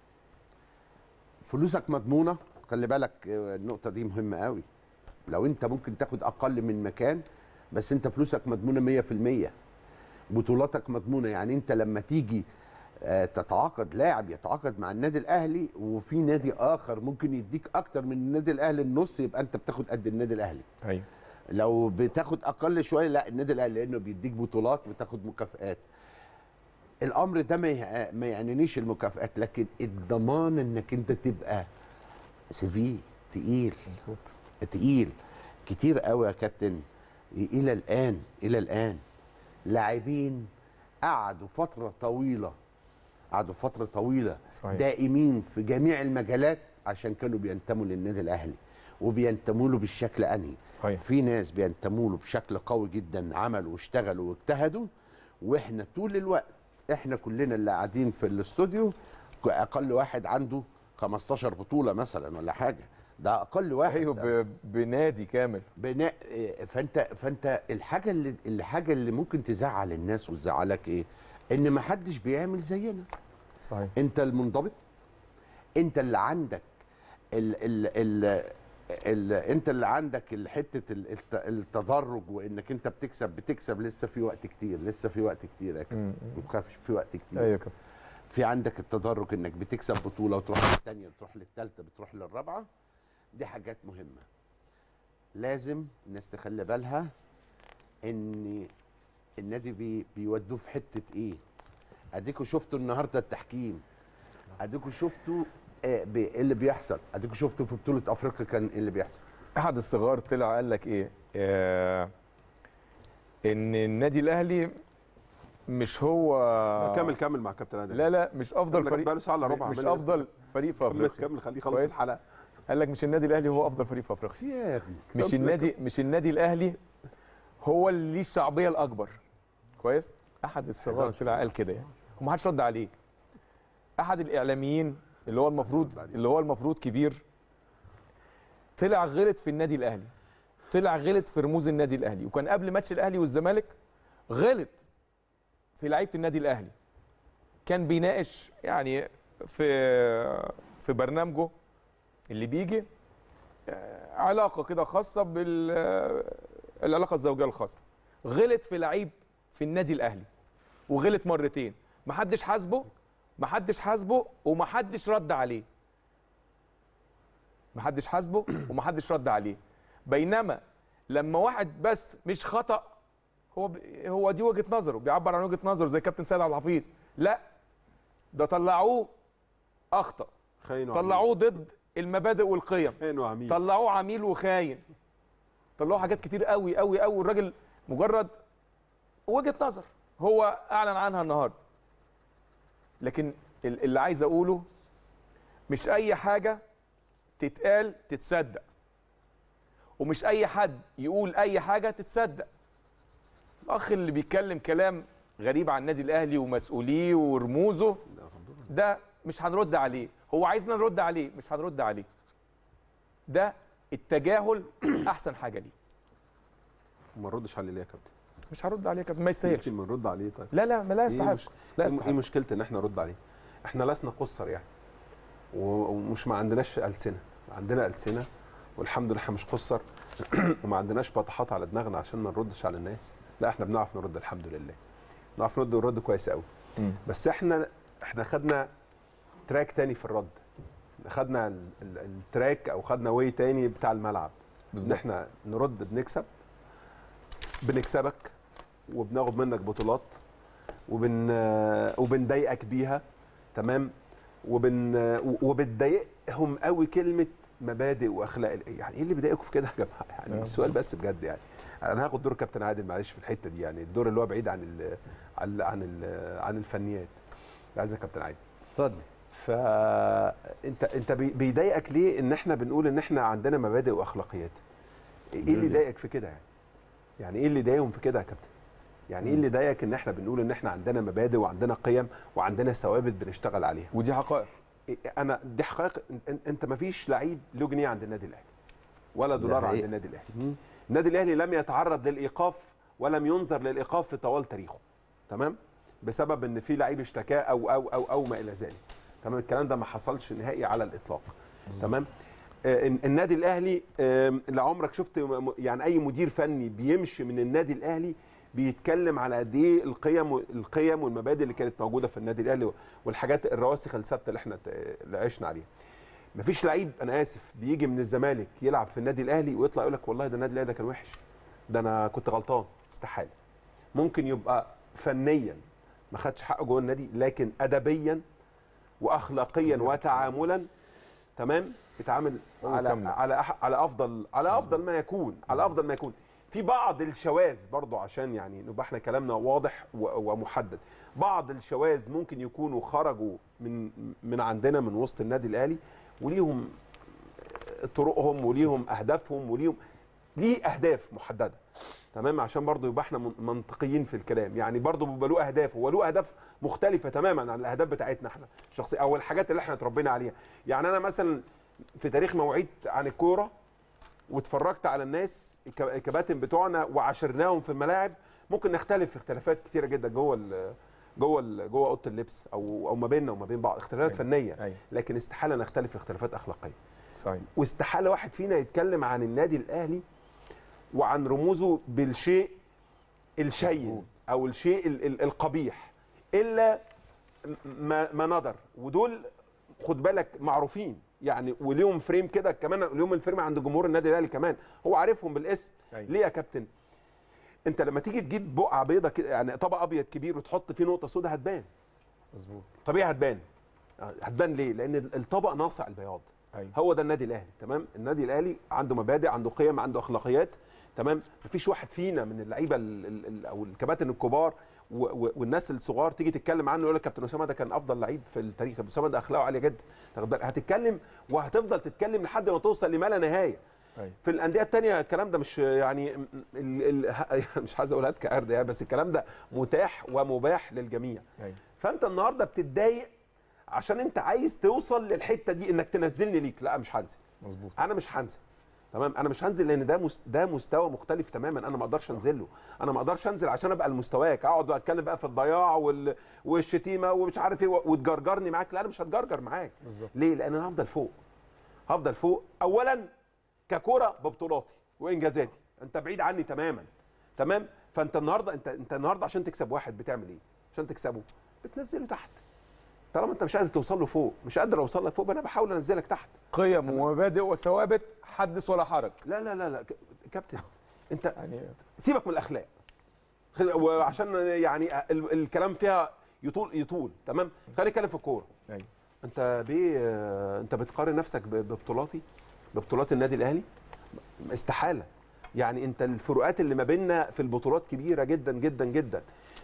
[SPEAKER 5] فلوسك مضمونه خلي بالك اه، النقطه دي مهمه قوي لو انت ممكن تاخد اقل من مكان بس انت فلوسك مضمونه 100% بطولاتك مضمونه يعني انت لما تيجي اه، تتعاقد لاعب يتعاقد مع النادي الاهلي وفي نادي اخر ممكن يديك اكتر من النادي الاهلي النص يبقى انت بتاخد قد النادي الاهلي
[SPEAKER 1] ايوه
[SPEAKER 5] لو بتاخد اقل شويه لا النادي الاهلي لانه بيديك بطولات بتاخد مكافئات الامر ده ما يع- ما يعنينيش المكافئات لكن الضمان انك انت تبقى سي في تقيل
[SPEAKER 1] مظبوط
[SPEAKER 5] تقيل كتير قوي يا كابتن الى الان الى الان لاعبين قعدوا فتره طويله قعدوا فتره طويله
[SPEAKER 1] صحيح.
[SPEAKER 5] دائمين في جميع المجالات عشان كانوا بينتموا للنادي الاهلي وبينتموا له بالشكل انهي
[SPEAKER 1] صحيح
[SPEAKER 5] في ناس بينتموا له بشكل قوي جدا عملوا واشتغلوا واجتهدوا واحنا طول الوقت احنا كلنا اللي قاعدين في الاستوديو اقل واحد عنده 15 بطوله مثلا ولا حاجه ده اقل واحد
[SPEAKER 1] ايوه
[SPEAKER 5] ده
[SPEAKER 1] ب- بنادي كامل
[SPEAKER 5] بناء إيه، فانت فانت الحاجه اللي الحاجه اللي ممكن تزعل الناس وتزعلك ايه ان ما حدش بيعمل زينا
[SPEAKER 1] صحيح
[SPEAKER 5] انت المنضبط انت اللي عندك ال ال ال ال انت اللي عندك ال- حته ال- الت- التدرج وانك انت بتكسب بتكسب لسه في وقت كتير لسه في وقت كتير يا كابتن
[SPEAKER 1] مم.
[SPEAKER 5] ما تخافش في وقت كتير
[SPEAKER 1] ايوه كابتن
[SPEAKER 5] في عندك التدرج انك بتكسب بطوله وتروح للثانيه بتروح للثالثه بتروح للرابعه دي حاجات مهمه لازم الناس تخلي بالها ان النادي بي بيودوه في حته ايه اديكوا شفتوا النهارده التحكيم اديكوا شفتوا آه بي- ايه اللي بيحصل اديكوا شفتوا في بطوله افريقيا كان ايه اللي بيحصل
[SPEAKER 1] احد الصغار طلع قال لك ايه آه ان النادي الاهلي مش هو
[SPEAKER 6] كمل كمل مع كابتن ادم
[SPEAKER 1] لا لا مش افضل
[SPEAKER 6] كمل،
[SPEAKER 1] فريق
[SPEAKER 6] بقاله ساعة إلا ربع،
[SPEAKER 1] مش
[SPEAKER 6] عمال يقول.
[SPEAKER 1] افضل فريق في
[SPEAKER 6] كمل
[SPEAKER 1] افريقيا
[SPEAKER 6] كمل خليه يخلص
[SPEAKER 1] كويس؟
[SPEAKER 6] الحلقه
[SPEAKER 1] قال لك مش النادي الاهلي هو افضل فريق في افريقيا
[SPEAKER 5] في إيه يا ابني
[SPEAKER 1] مش النادي مش النادي الاهلي هو اللي ليه الشعبيه الاكبر كويس احد الصغار طلع قال كده يعني ومحدش رد عليه احد الاعلاميين اللي هو المفروض اللي هو المفروض كبير طلع غلط في النادي الاهلي طلع غلط في رموز النادي الاهلي وكان قبل ماتش الاهلي والزمالك غلط في لعيبه النادي الاهلي كان بيناقش يعني في في برنامجه اللي بيجي علاقه كده خاصه بالعلاقه الزوجيه الخاصه غلط في لعيب في النادي الاهلي وغلط مرتين محدش حاسبه محدش حاسبه ومحدش رد عليه محدش حاسبه ومحدش رد عليه بينما لما واحد بس مش خطا هو ب... هو دي وجهه نظره بيعبر عن وجهه نظره زي كابتن سيد عبد الحفيظ لا ده طلعوه اخطا
[SPEAKER 6] خاين
[SPEAKER 1] طلعوه ضد المبادئ والقيم
[SPEAKER 6] خاين وعميل
[SPEAKER 1] طلعوه عميل وخاين طلعوه حاجات كتير قوي قوي قوي والراجل مجرد وجهه نظر هو اعلن عنها النهارده لكن ال- اللي عايز اقوله مش اي حاجه تتقال تتصدق ومش اي حد يقول اي حاجه تتصدق الاخ اللي بيتكلم كلام غريب عن النادي الاهلي ومسؤوليه ورموزه ده مش هنرد عليه هو عايزنا نرد عليه مش هنرد عليه ده التجاهل احسن حاجه ليه
[SPEAKER 6] ما نردش عليه ليه يا كابتن
[SPEAKER 1] مش هرد عليه يا كابتن ما يستاهلش
[SPEAKER 6] يمكن ما نرد عليه طيب
[SPEAKER 1] لا لا ما لا
[SPEAKER 6] ايه
[SPEAKER 1] يستحق
[SPEAKER 6] مش...
[SPEAKER 1] لا
[SPEAKER 6] ايه
[SPEAKER 1] يستحق
[SPEAKER 6] مشكلة ان احنا نرد عليه احنا لسنا قصر يعني و- ومش ما عندناش ألسنة عندنا ألسنة والحمد لله احنا مش قصر وما عندناش بطحات على دماغنا عشان ما نردش على الناس لا احنا بنعرف نرد الحمد لله بنعرف نرد ونرد كويس قوي
[SPEAKER 1] مم.
[SPEAKER 6] بس احنا احنا خدنا تراك تاني في الرد خدنا ال- ال- التراك او خدنا واي تاني بتاع الملعب ان
[SPEAKER 1] بالظبط.
[SPEAKER 6] احنا نرد بنكسب بنكسبك وبناخد منك بطولات وبن وبنضايقك بيها تمام وبن وبتضايقهم قوي كلمه مبادئ واخلاق يعني ايه اللي بيضايقكم في كده يا جماعه يعني
[SPEAKER 1] آه.
[SPEAKER 6] السؤال بس بجد يعني انا هاخد دور كابتن عادل معلش في الحته دي يعني الدور اللي هو بعيد عن ال عن ال عن, ال عن الفنيات عايز يا كابتن عادل
[SPEAKER 4] اتفضل
[SPEAKER 6] فانت انت بي- بيضايقك ليه ان احنا بنقول ان احنا عندنا مبادئ واخلاقيات ايه اللي يضايقك في كده يعني يعني ايه اللي يضايقهم في كده يا كابتن يعني ايه اللي يضايقك ان احنا بنقول ان احنا عندنا مبادئ وعندنا قيم وعندنا ثوابت بنشتغل عليها
[SPEAKER 1] ودي حقائق
[SPEAKER 6] إيه- انا دي حقائق إن- انت ما فيش لعيب له جنيه عند النادي الاهلي ولا دولار عند
[SPEAKER 5] حقيقة.
[SPEAKER 6] النادي الاهلي النادي الاهلي لم يتعرض للايقاف ولم ينظر للايقاف في طوال تاريخه تمام بسبب ان في لعيب اشتكاه او او او او ما الى ذلك تمام الكلام ده ما حصلش نهائي على الاطلاق تمام آه، الن- النادي الاهلي آم، لعمرك شفت م- م- يعني اي مدير فني بيمشي من النادي الاهلي بيتكلم على قد ايه القيم القيم والمبادئ اللي كانت موجوده في النادي الاهلي والحاجات الرواسخ الثابته اللي احنا ت- اللي عشنا عليها مفيش لعيب انا اسف بيجي من الزمالك يلعب في النادي الاهلي ويطلع يقول لك والله ده النادي الاهلي ده كان وحش ده انا كنت غلطان استحاله ممكن يبقى فنيا ما خدش حقه جوه النادي لكن ادبيا واخلاقيا وتعاملا تمام بيتعامل
[SPEAKER 1] هو
[SPEAKER 6] على
[SPEAKER 1] كاملة.
[SPEAKER 6] على أح- على افضل على افضل ما يكون على افضل ما يكون في بعض الشواذ برضو عشان يعني نبقى احنا كلامنا واضح و- ومحدد بعض الشواذ ممكن يكونوا خرجوا من من عندنا من وسط النادي الاهلي وليهم طرقهم وليهم اهدافهم وليهم ليه اهداف محدده تمام عشان برضو يبقى احنا من- منطقيين في الكلام يعني برضو بيبقى له اهداف هو له اهداف مختلفه تماما عن الاهداف بتاعتنا احنا الشخصيه او الحاجات اللي احنا اتربينا عليها يعني انا مثلا في تاريخ مواعيد عن الكوره واتفرجت على الناس الك- الكباتن بتوعنا وعاشرناهم في الملاعب ممكن نختلف في اختلافات كتيره جدا جوه ال جوه ال جوه اوضه اللبس او او ما بيننا وما بين بعض اختلافات
[SPEAKER 1] أيوة.
[SPEAKER 6] فنيه
[SPEAKER 1] ايوه
[SPEAKER 6] لكن استحاله نختلف في اختلافات اخلاقيه
[SPEAKER 1] صحيح
[SPEAKER 6] واستحاله واحد فينا يتكلم عن النادي الاهلي وعن رموزه بالشيء الشين او الشيء ال- ال- القبيح الا ما ما ندر ودول خد بالك معروفين يعني وليهم فريم كده كمان ليهم الفريم عند جمهور النادي الاهلي كمان هو عارفهم بالاسم
[SPEAKER 1] أيوة.
[SPEAKER 6] ليه يا كابتن انت لما تيجي تجيب بقعه بيضه كده يعني طبق ابيض كبير وتحط فيه نقطه سوداء هتبان
[SPEAKER 1] مظبوط
[SPEAKER 6] طبيعي هتبان هتبان ليه لان الطبق ناصع البياض
[SPEAKER 1] ايوه
[SPEAKER 6] هو ده النادي الاهلي تمام النادي الاهلي عنده مبادئ عنده قيم عنده اخلاقيات تمام مفيش واحد فينا من اللعيبه ال- ال- ال- او الكباتن الكبار و- و- والناس الصغار تيجي تتكلم عنه يقول لك كابتن اسامه ده كان افضل لعيب في التاريخ كابتن اسامه ده اخلاقه عاليه جدا تاخد بالك؟ هتتكلم وهتفضل تتكلم لحد ما توصل لما لا نهايه
[SPEAKER 1] ايوه
[SPEAKER 6] في الانديه الثانيه الكلام ده مش يعني ال ال مش عايز اقول هات كارد يعني بس الكلام ده متاح ومباح للجميع
[SPEAKER 1] ايوه
[SPEAKER 6] فانت النهارده بتتضايق عشان انت عايز توصل للحته دي انك تنزلني ليك لا مش هنزل
[SPEAKER 1] مظبوط
[SPEAKER 6] انا مش هنزل تمام انا مش هنزل لان ده مس... ده مستوى مختلف تماما انا ما اقدرش انزل له انا ما اقدرش انزل عشان ابقى لمستواك اقعد بقى اتكلم بقى في الضياع وال... والشتيمه ومش عارف ايه و- وتجرجرني معاك لا انا مش هتجرجر معاك
[SPEAKER 1] بالظبط
[SPEAKER 6] ليه لان انا هفضل فوق هفضل فوق اولا ككره ببطولاتي وانجازاتي انت بعيد عني تماما تمام فانت النهارده انت انت النهارده عشان تكسب واحد بتعمل ايه عشان تكسبه بتنزله تحت طالما انت مش قادر توصل له فوق مش قادر اوصل لك فوق انا بحاول انزلك تحت
[SPEAKER 1] قيم ومبادئ وثوابت حدث ولا حرج
[SPEAKER 6] لا لا لا لا ك- كابتن انت
[SPEAKER 1] يعني
[SPEAKER 6] سيبك من الاخلاق خد- وعشان يعني ال- الكلام فيها يطول يطول تمام خلينا نتكلم في الكوره
[SPEAKER 1] ايوه
[SPEAKER 6] انت بيه آه، انت بتقارن نفسك ب- ببطولاتي ببطولات النادي الاهلي استحاله يعني انت الفروقات اللي ما بيننا في البطولات كبيره جدا جدا جدا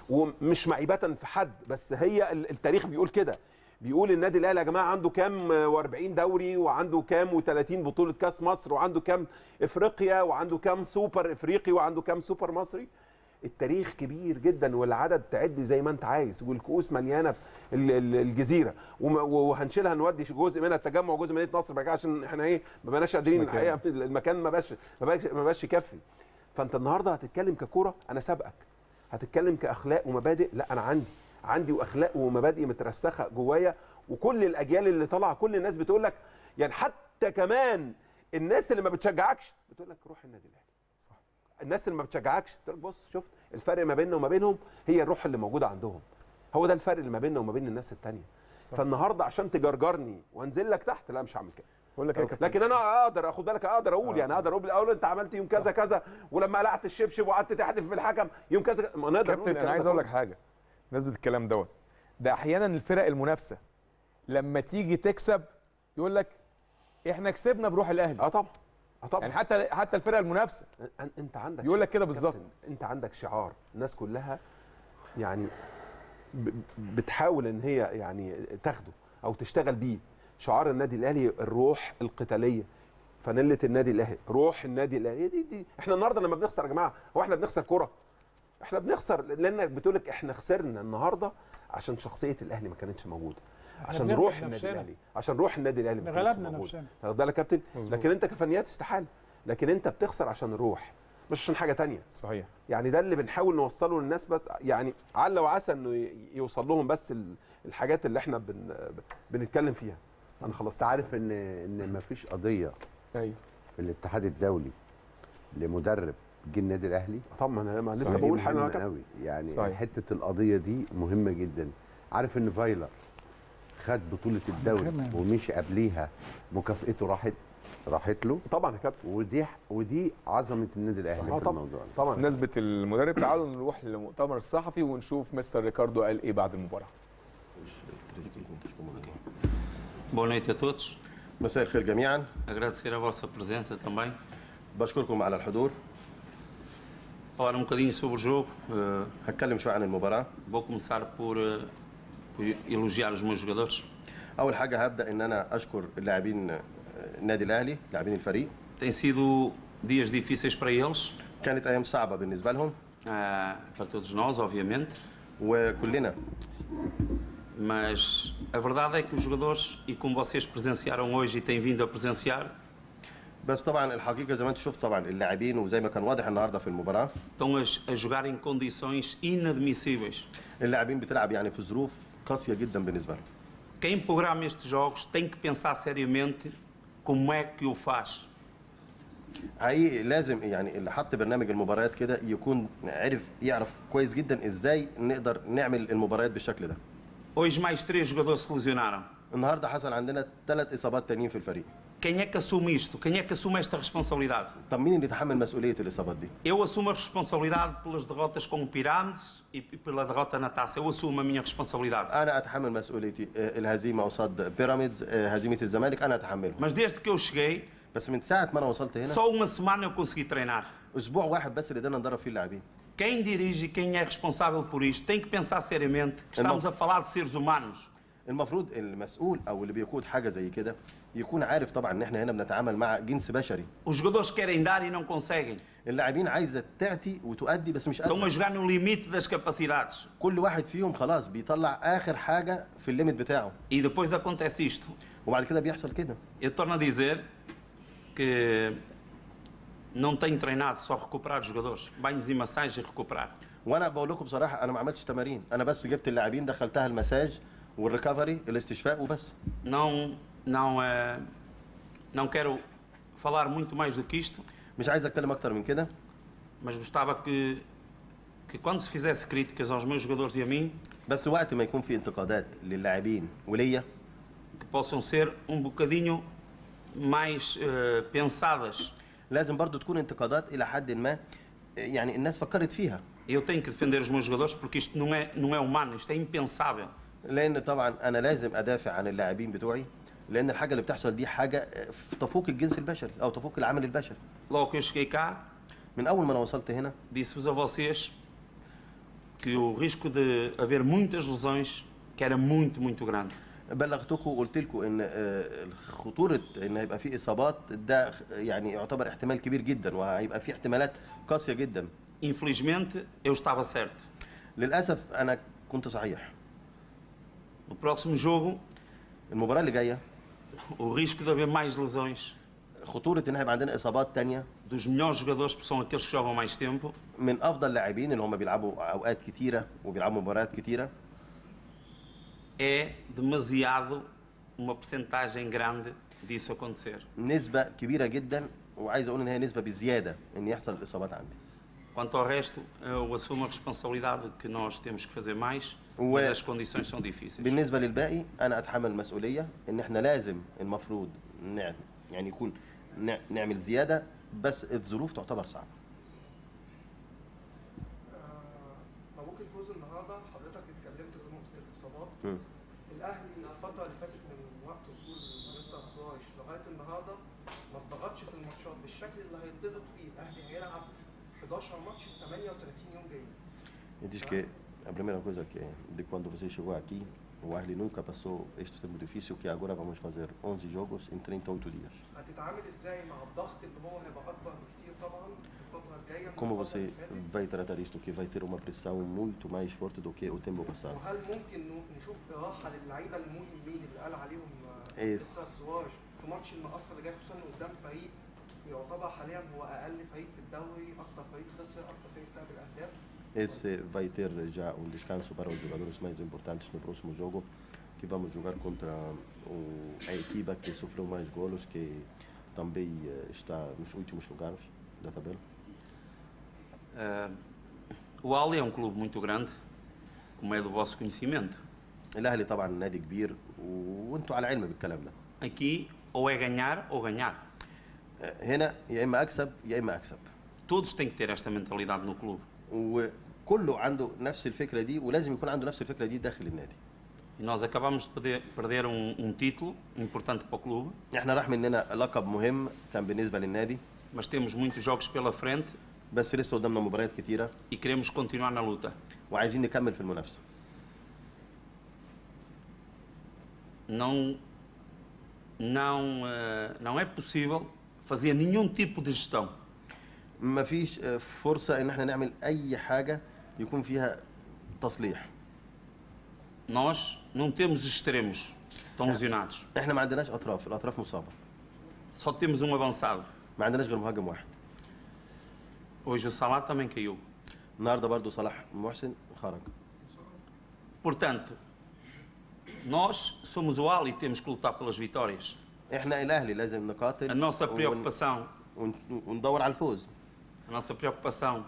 [SPEAKER 6] ومش معيبه في حد بس هي ال- التاريخ بيقول كده بيقول النادي الاهلي يا جماعه عنده كام و40 دوري وعنده كام و30 بطوله كاس مصر وعنده كام افريقيا وعنده كام سوبر افريقي وعنده كام سوبر مصري التاريخ كبير جدا والعدد تعد زي ما انت عايز والكؤوس مليانه في ال- ال- الجزيره وم- وهنشيلها نودي جزء منها التجمع وجزء مدينه نصر بقى عشان احنا ايه ما بقناش قادرين
[SPEAKER 1] مكان.
[SPEAKER 6] الحقيقه المكان ما بقاش ما بقاش ما بقاش يكفي فانت النهارده هتتكلم ككوره انا سابقك هتتكلم كاخلاق ومبادئ لا انا عندي عندي واخلاق ومبادئ مترسخه جوايا وكل الاجيال اللي طالعه كل الناس بتقول لك يعني حتى كمان الناس اللي ما بتشجعكش بتقول لك روح النادي الاهلي صح الناس اللي ما بتشجعكش تقول لك بص شفت الفرق ما بيننا وما بينهم هي الروح اللي موجوده عندهم هو ده الفرق اللي ما بيننا وما بين الناس التانية
[SPEAKER 1] صح.
[SPEAKER 6] فالنهارده عشان تجرجرني وانزل لك تحت لا مش هعمل كده
[SPEAKER 1] بقول لك ايه يا كابتن
[SPEAKER 6] لكن انا اقدر اخد بالك اقدر اقول
[SPEAKER 1] آه.
[SPEAKER 6] يعني اقدر اقول الاول انت عملت يوم كذا كذا ولما قلعت الشبشب وقعدت تحدف في الحكم يوم كذا ما نقدر نقول
[SPEAKER 1] كابتن
[SPEAKER 6] الكلام
[SPEAKER 1] انا عايز
[SPEAKER 6] ده
[SPEAKER 1] اقول لك
[SPEAKER 6] كله.
[SPEAKER 1] حاجه بمناسبه الكلام دوت ده احيانا الفرق المنافسه لما تيجي تكسب يقول لك احنا كسبنا بروح الاهلي
[SPEAKER 6] اه طبعا اه طبعا
[SPEAKER 1] يعني حتى حتى الفرقه المنافسه
[SPEAKER 6] أن- انت عندك
[SPEAKER 1] يقول لك
[SPEAKER 6] شع-
[SPEAKER 1] كده بالظبط.
[SPEAKER 6] كابتن، انت عندك شعار الناس كلها يعني ب- بتحاول ان هي يعني تاخده او تشتغل بيه شعار النادي الاهلي الروح القتاليه فانيله النادي الاهلي روح النادي الاهلي دي, دي احنا النهارده لما بنخسر يا جماعه هو احنا بنخسر كره احنا بنخسر لانك بتقول لك احنا خسرنا النهارده عشان شخصيه الاهلي ما كانتش موجوده عشان
[SPEAKER 2] بنغلب
[SPEAKER 6] روح النادي
[SPEAKER 2] نفسنا.
[SPEAKER 6] الاهلي عشان روح النادي الاهلي ما
[SPEAKER 2] احنا
[SPEAKER 6] كانتش
[SPEAKER 2] غلبنا
[SPEAKER 6] موجوده
[SPEAKER 2] نفسنا.
[SPEAKER 6] واخد بالك يا كابتن
[SPEAKER 1] مظبوط.
[SPEAKER 6] لكن انت كفنيات استحاله لكن انت بتخسر عشان الروح مش عشان حاجه تانية
[SPEAKER 1] صحيح
[SPEAKER 6] يعني ده اللي بنحاول نوصله للناس بس يعني عل وعسى انه ي- يوصل لهم بس ال- الحاجات اللي احنا بن بنتكلم فيها انا خلاص
[SPEAKER 5] انت عارف ان ان مفيش قضيه
[SPEAKER 1] ايوه
[SPEAKER 5] في الاتحاد الدولي لمدرب جه النادي الاهلي
[SPEAKER 6] طبعا انا ما لسه
[SPEAKER 5] صحيح.
[SPEAKER 6] بقول حاجه
[SPEAKER 5] مهمة
[SPEAKER 6] يا كابتن.
[SPEAKER 5] قوي يعني
[SPEAKER 1] صحيح.
[SPEAKER 5] حته القضيه دي مهمه جدا عارف ان فايلر خد بطوله الدوري
[SPEAKER 2] كمان.
[SPEAKER 5] ومشي قبليها مكافئته راحت راحت له
[SPEAKER 6] طبعا يا كابتن
[SPEAKER 5] ودي ودي عظمه النادي
[SPEAKER 6] صح.
[SPEAKER 5] الاهلي
[SPEAKER 6] آه
[SPEAKER 5] في
[SPEAKER 6] طبعا.
[SPEAKER 5] الموضوع ده
[SPEAKER 6] طبعا
[SPEAKER 1] بمناسبه المدرب تعالوا نروح للمؤتمر الصحفي ونشوف مستر ريكاردو قال ايه بعد المباراه
[SPEAKER 7] Boa noite a todos.
[SPEAKER 8] مساء الخير جميعا
[SPEAKER 7] Agradecer a vossa presença também.
[SPEAKER 8] بشكركم على الحضور
[SPEAKER 7] Falar um bocadinho sobre o jogo. Eh,
[SPEAKER 8] هتكلم شويه عن المباراه
[SPEAKER 7] vou começar por, eh, por elogiar os meus jogadores.
[SPEAKER 8] اول حاجه هبدا ان انا اشكر اللاعبين آه، النادي الاهلي لاعبين الفريق
[SPEAKER 7] Tem sido dias difíceis para eles,
[SPEAKER 8] كانت ايام صعبه بالنسبه لهم
[SPEAKER 7] ah, para todos nós, obviamente.
[SPEAKER 8] وكلنا
[SPEAKER 7] Mas a verdade é que os jogadores, e como vocês presenciaram hoje e têm vindo a presenciar,
[SPEAKER 8] بس طبعا الحقيقه زي ما انت شفت طبعا اللاعبين وزي ما كان واضح النهارده في المباراه
[SPEAKER 7] estão a, a jogar em condições inadmissíveis.
[SPEAKER 8] اللاعبين بتلعب يعني في ظروف قاسيه جدا بالنسبه لهم
[SPEAKER 7] Quem programa estes jogos tem que pensar seriamente como é que o faz.
[SPEAKER 8] حقيقي لازم يعني اللي حط برنامج المباريات كده يكون عرف يعرف كويس جدا ازاي نقدر نعمل المباريات بالشكل ده
[SPEAKER 7] Hoje mais três jogadores se lesionaram.
[SPEAKER 8] النهارده حصل عندنا ثلاث اصابات تانيين في الفريق
[SPEAKER 7] Quem é que assume isto? Quem é que assume esta responsabilidade?
[SPEAKER 8] طب مين اللي يتحمل مسؤوليه الاصابات دي
[SPEAKER 7] Eu assumo a responsabilidade pelas derrotas com o Pirâmides e pela derrota na taça. Eu assumo a minha responsabilidade.
[SPEAKER 8] انا اتحمل مسؤوليتي آه، الهزيمه قصاد بيراميدز آه، هزيمه الزمالك انا اتحملها
[SPEAKER 7] Mas desde que eu cheguei,
[SPEAKER 8] بس من ساعه ما انا وصلت هنا
[SPEAKER 7] só uma semana eu consegui treinar.
[SPEAKER 8] اسبوع واحد بس اللي قدرنا ندرب فيه اللاعبين
[SPEAKER 7] Quem dirige e quem é responsável por isto tem que pensar seriamente que estamos a falar de seres humanos.
[SPEAKER 8] المفروض المسؤول او اللي بيقود حاجه زي كده يكون عارف طبعا ان احنا هنا بنتعامل مع جنس بشري
[SPEAKER 7] Os jogadores querem dar e não conseguem.
[SPEAKER 8] اللاعبين عايزه تعتي وتؤدي بس مش
[SPEAKER 7] Estão a
[SPEAKER 8] قادره
[SPEAKER 7] jogar no limite das capacidades.
[SPEAKER 8] كل واحد فيهم خلاص بيطلع اخر حاجه في الليميت بتاعه
[SPEAKER 7] E depois acontece isto.
[SPEAKER 8] وبعد كده بيحصل كده
[SPEAKER 7] Eu torno a dizer que não tenho treinado só recuperar os jogadores. Banhos e massagens e recuperar.
[SPEAKER 8] وانا بقول لكم بصراحه انا ما عملتش تمارين انا بس جبت اللاعبين دخلتها المساج والريكفري الاستشفاء وبس
[SPEAKER 7] Não, não, eh, não quero falar muito mais do que isto,
[SPEAKER 8] مش عايز اتكلم اكتر من كده
[SPEAKER 7] mas gostava que, que quando se fizesse críticas aos meus jogadores e a mim,
[SPEAKER 8] بس وقت ما يكون في انتقادات للاعبين وليا
[SPEAKER 7] que possam ser um bocadinho mais eh, pensadas.
[SPEAKER 8] لازم برضو تكون انتقادات الى حد ما يعني الناس فكرت فيها
[SPEAKER 7] Eu tenho que defender os meus jogadores porque isto não é, não é humano, isto é impensável.
[SPEAKER 8] لان طبعا انا لازم ادافع عن اللاعبين بتوعي لان الحاجه اللي بتحصل دي حاجه تفوق الجنس البشري او تفوق العمل البشري
[SPEAKER 7] Logo que eu cheguei cá,
[SPEAKER 8] من اول ما انا وصلت هنا
[SPEAKER 7] disse-vos a vocês que o risco de haver muitas lesões que era muito, muito grande.
[SPEAKER 8] بلغتكم وقلت لكم ان آه، خطوره ان هيبقى في اصابات ده يعني يعتبر احتمال كبير جدا وهيبقى في احتمالات قاسيه جدا
[SPEAKER 7] Infelizmente, eu estava certo.
[SPEAKER 8] للاسف انا كنت صحيح
[SPEAKER 7] No próximo jogo,
[SPEAKER 8] المباراه اللي جايه
[SPEAKER 7] o risco de haver mais lesões
[SPEAKER 8] خطوره ان هيبقى عندنا اصابات تانية
[SPEAKER 7] dos melhores jogadores, porque são aqueles que jogam mais tempo,
[SPEAKER 8] من افضل لاعبين اللي هم بيلعبوا اوقات كتيره وبيلعبوا مباريات كتيره
[SPEAKER 7] é demasiado uma percentagem grande disso acontecer.
[SPEAKER 8] نسبه كبيره جدا وعايز اقول ان هي نسبه بزياده ان يحصل الاصابات عندي
[SPEAKER 7] Quanto ao resto, eu assumo a responsabilidade que nós temos que fazer mais,
[SPEAKER 8] Ué.
[SPEAKER 7] mas as condições são difíceis.
[SPEAKER 8] بالنسبه للباقي انا اتحمل المسؤوليه ان احنا لازم المفروض نعمل يعني يكون نع- نعمل زياده بس الظروف تعتبر صعبه
[SPEAKER 9] مبروك الفوز النهارده حضرتك اتكلمت في نقطه الاصابات
[SPEAKER 8] مم.
[SPEAKER 9] الاهلي الفتره اللي فاتت من وقت وصول مستر سواش لغايه النهارده ما اتضغطش في الماتشات بالشكل اللي هيتضغط فيه الاهلي هيلعب 11 ماتش في 38 يوم جايين
[SPEAKER 8] E diz que a primeira coisa que é, de quando você chegou aqui, o Ahly nunca passou este tempo difícil que agora vamos fazer 11 jogos em 38 dias.
[SPEAKER 9] هتتعامل ازاي مع الضغط اللي هو هيبقى اكبر بكتير طبعا في الفتره الجايه من
[SPEAKER 8] Como
[SPEAKER 9] الفترة
[SPEAKER 8] você
[SPEAKER 9] اللي فاتت؟
[SPEAKER 8] vai tratar isto que vai ter uma pressão muito mais forte do que o tempo passado?
[SPEAKER 9] وهل ممكن ن- نشوف راحه للعيبه المهمين اللي قال عليهم آه،
[SPEAKER 8] إيه
[SPEAKER 9] مستر سواش في ماتش المقصه اللي جاي خصوصا قدام فريق يعتبر حاليا هو اقل فريق في الدوري اكتر فريق خسر اكتر فريق استقبل اهداف
[SPEAKER 8] Esse vai ter já um descanso para os jogadores mais importantes no próximo jogo, que vamos jogar contra o, a equipa que sofreu mais golos, que também eh, está nos últimos lugares da tabela.
[SPEAKER 7] Ah, o Ali é um clube muito grande, como é do vosso conhecimento.
[SPEAKER 8] الاهلي طبعا نادي كبير وانتوا على علم بالكلام ده
[SPEAKER 7] Aqui ou é ganhar ou ganhar.
[SPEAKER 8] آه، هنا يا اما اكسب يا اما اكسب
[SPEAKER 7] Todos têm que ter esta mentalidade no clube.
[SPEAKER 8] وكله عنده نفس الفكره دي ولازم يكون عنده نفس الفكره دي داخل النادي
[SPEAKER 7] E nós acabamos de perder, perder um, um título importante para o clube,
[SPEAKER 8] احنا راح مننا لقب مهم كان بالنسبه للنادي
[SPEAKER 7] mas temos muitos jogos pela frente
[SPEAKER 8] بس لسه قدامنا مباريات كتيره
[SPEAKER 7] e queremos continuar na luta.
[SPEAKER 8] وعايزين نكمل في المنافسه
[SPEAKER 7] Não, não, ah, não é possível fazer nenhum tipo de gestão
[SPEAKER 8] مفيش آه، فرصه ان احنا نعمل اي حاجه يكون فيها تصليح
[SPEAKER 7] Nós não temos extremos, estão lesionados.
[SPEAKER 8] احنا ما عندناش اطراف الاطراف مصابه
[SPEAKER 7] Só temos um avançado.
[SPEAKER 8] ما عندناش غير مهاجم واحد
[SPEAKER 7] Hoje o Salah também caiu.
[SPEAKER 8] النهارده برضو صلاح محسن خرج
[SPEAKER 7] Portanto, nós somos o Ali e temos que lutar pelas vitórias.
[SPEAKER 8] احنا الاهلي لازم نقاتل
[SPEAKER 7] A nossa
[SPEAKER 8] ون-
[SPEAKER 7] preocupação,
[SPEAKER 8] ون- وندور على الفوز
[SPEAKER 7] a nossa preocupação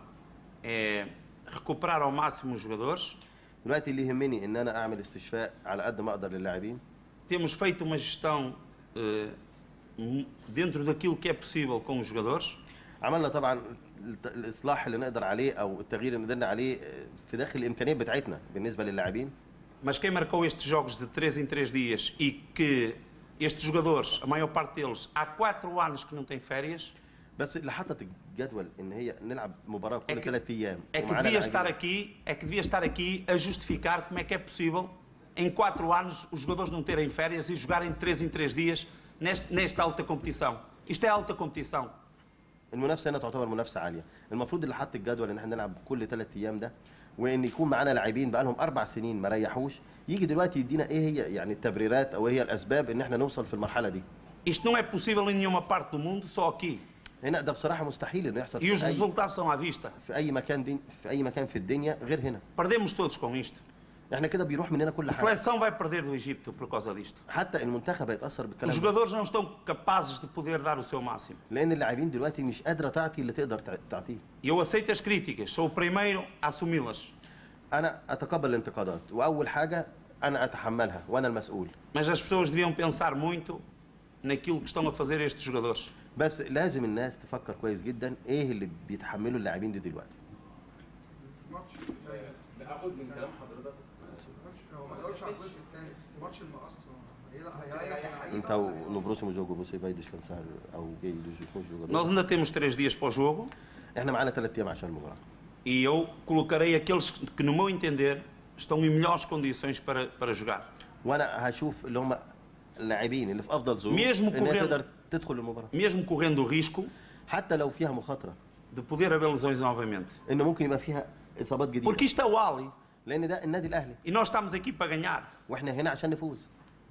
[SPEAKER 7] é recuperar ao máximo os jogadores.
[SPEAKER 8] دلوقتي اللي يهمني ان انا اعمل استشفاء على قد ما اقدر للاعبين
[SPEAKER 7] Temos feito uma gestão eh, m- dentro daquilo que é possível com os jogadores.
[SPEAKER 8] عملنا طبعا الت- الاصلاح اللي نقدر عليه او التغيير اللي قدرنا عليه في داخل الامكانيات بتاعتنا بالنسبه للاعبين
[SPEAKER 7] Mas quem marcou estes jogos de 3 em 3 dias e que estes jogadores, a maior parte deles, há 4 anos que não têm férias,
[SPEAKER 8] بس اللي حطت الجدول ان هي نلعب مباراه كل
[SPEAKER 7] أكيد-
[SPEAKER 8] ثلاث ايام
[SPEAKER 7] é que
[SPEAKER 8] ومعانا
[SPEAKER 7] devia estar
[SPEAKER 8] لاعبين.
[SPEAKER 7] aqui, é que devia estar aqui a justificar como é que é possível em 4 anos os jogadores não terem férias e jogarem de 3 em 3 dias neste, nesta alta competição. Isto é alta competição.
[SPEAKER 8] المنافسه هنا تعتبر منافسه عاليه المفروض اللي حط الجدول ان احنا نلعب كل ثلاث ايام ده وان يكون معانا لاعبين بقى لهم اربع سنين ما ريحوش يجي دلوقتي يدينا ايه هي يعني التبريرات او هي الاسباب ان احنا نوصل في المرحله دي
[SPEAKER 7] Isto não é possível em nenhuma parte do mundo, só aqui.
[SPEAKER 8] هنا ده بصراحه مستحيل انه يحصل
[SPEAKER 7] E os
[SPEAKER 8] في اي
[SPEAKER 7] resultados são à vista.
[SPEAKER 8] في اي مكان دي في اي مكان في الدنيا غير هنا
[SPEAKER 7] Perdemos todos com isto.
[SPEAKER 8] احنا كده بيروح مننا كل
[SPEAKER 7] A
[SPEAKER 8] حاجه
[SPEAKER 7] seleção vai perder do Egito por causa disto.
[SPEAKER 8] حتى المنتخب هيتاثر
[SPEAKER 7] Os
[SPEAKER 8] بالكلام ده
[SPEAKER 7] jogadores não estão capazes de poder dar o seu máximo.
[SPEAKER 8] لان اللاعبين دلوقتي مش قادره تعطي اللي تقدر تع- تعطيه
[SPEAKER 7] E eu aceito as críticas, sou o primeiro a assumi-las.
[SPEAKER 8] انا اتقبل الانتقادات واول حاجه انا اتحملها وانا المسؤول
[SPEAKER 7] Mas as pessoas deviam pensar muito naquilo que estão a fazer estes jogadores.
[SPEAKER 8] بس لازم الناس تفكر كويس جدا ايه اللي بيتحمله اللاعبين دي دلوقتي
[SPEAKER 9] ماتش
[SPEAKER 10] باخد من كلام حضرتك
[SPEAKER 9] ماتش هو ما جاوبش على الجزء الثاني ماتش المقصه هيلعب هيريح الحقيقه
[SPEAKER 8] então no próximo jogo você vai descansar alguém dos últimos
[SPEAKER 7] Nós
[SPEAKER 8] jogadores
[SPEAKER 7] ainda temos três dias para o jogo
[SPEAKER 8] احنا معانا ثلاث ايام عشان المباراه
[SPEAKER 7] e eu colocarei aqueles que, que, no meu entender, estão em melhores condições para, para jogar.
[SPEAKER 8] وانا هشوف اللي هم اللاعبين اللي في افضل ظروف
[SPEAKER 7] Mesmo
[SPEAKER 8] ان هي
[SPEAKER 7] correndo-
[SPEAKER 8] تقدر تدخل المباراه
[SPEAKER 7] Mesmo correndo o risco
[SPEAKER 8] حتى لو فيها مخاطره
[SPEAKER 7] de poder haver lesões novamente.
[SPEAKER 8] ان ممكن يبقى فيها اصابات جديده
[SPEAKER 7] Porque isto é o Ali
[SPEAKER 8] لان ده النادي الاهلي
[SPEAKER 7] e nós estamos aqui para ganhar.
[SPEAKER 8] واحنا هنا عشان نفوز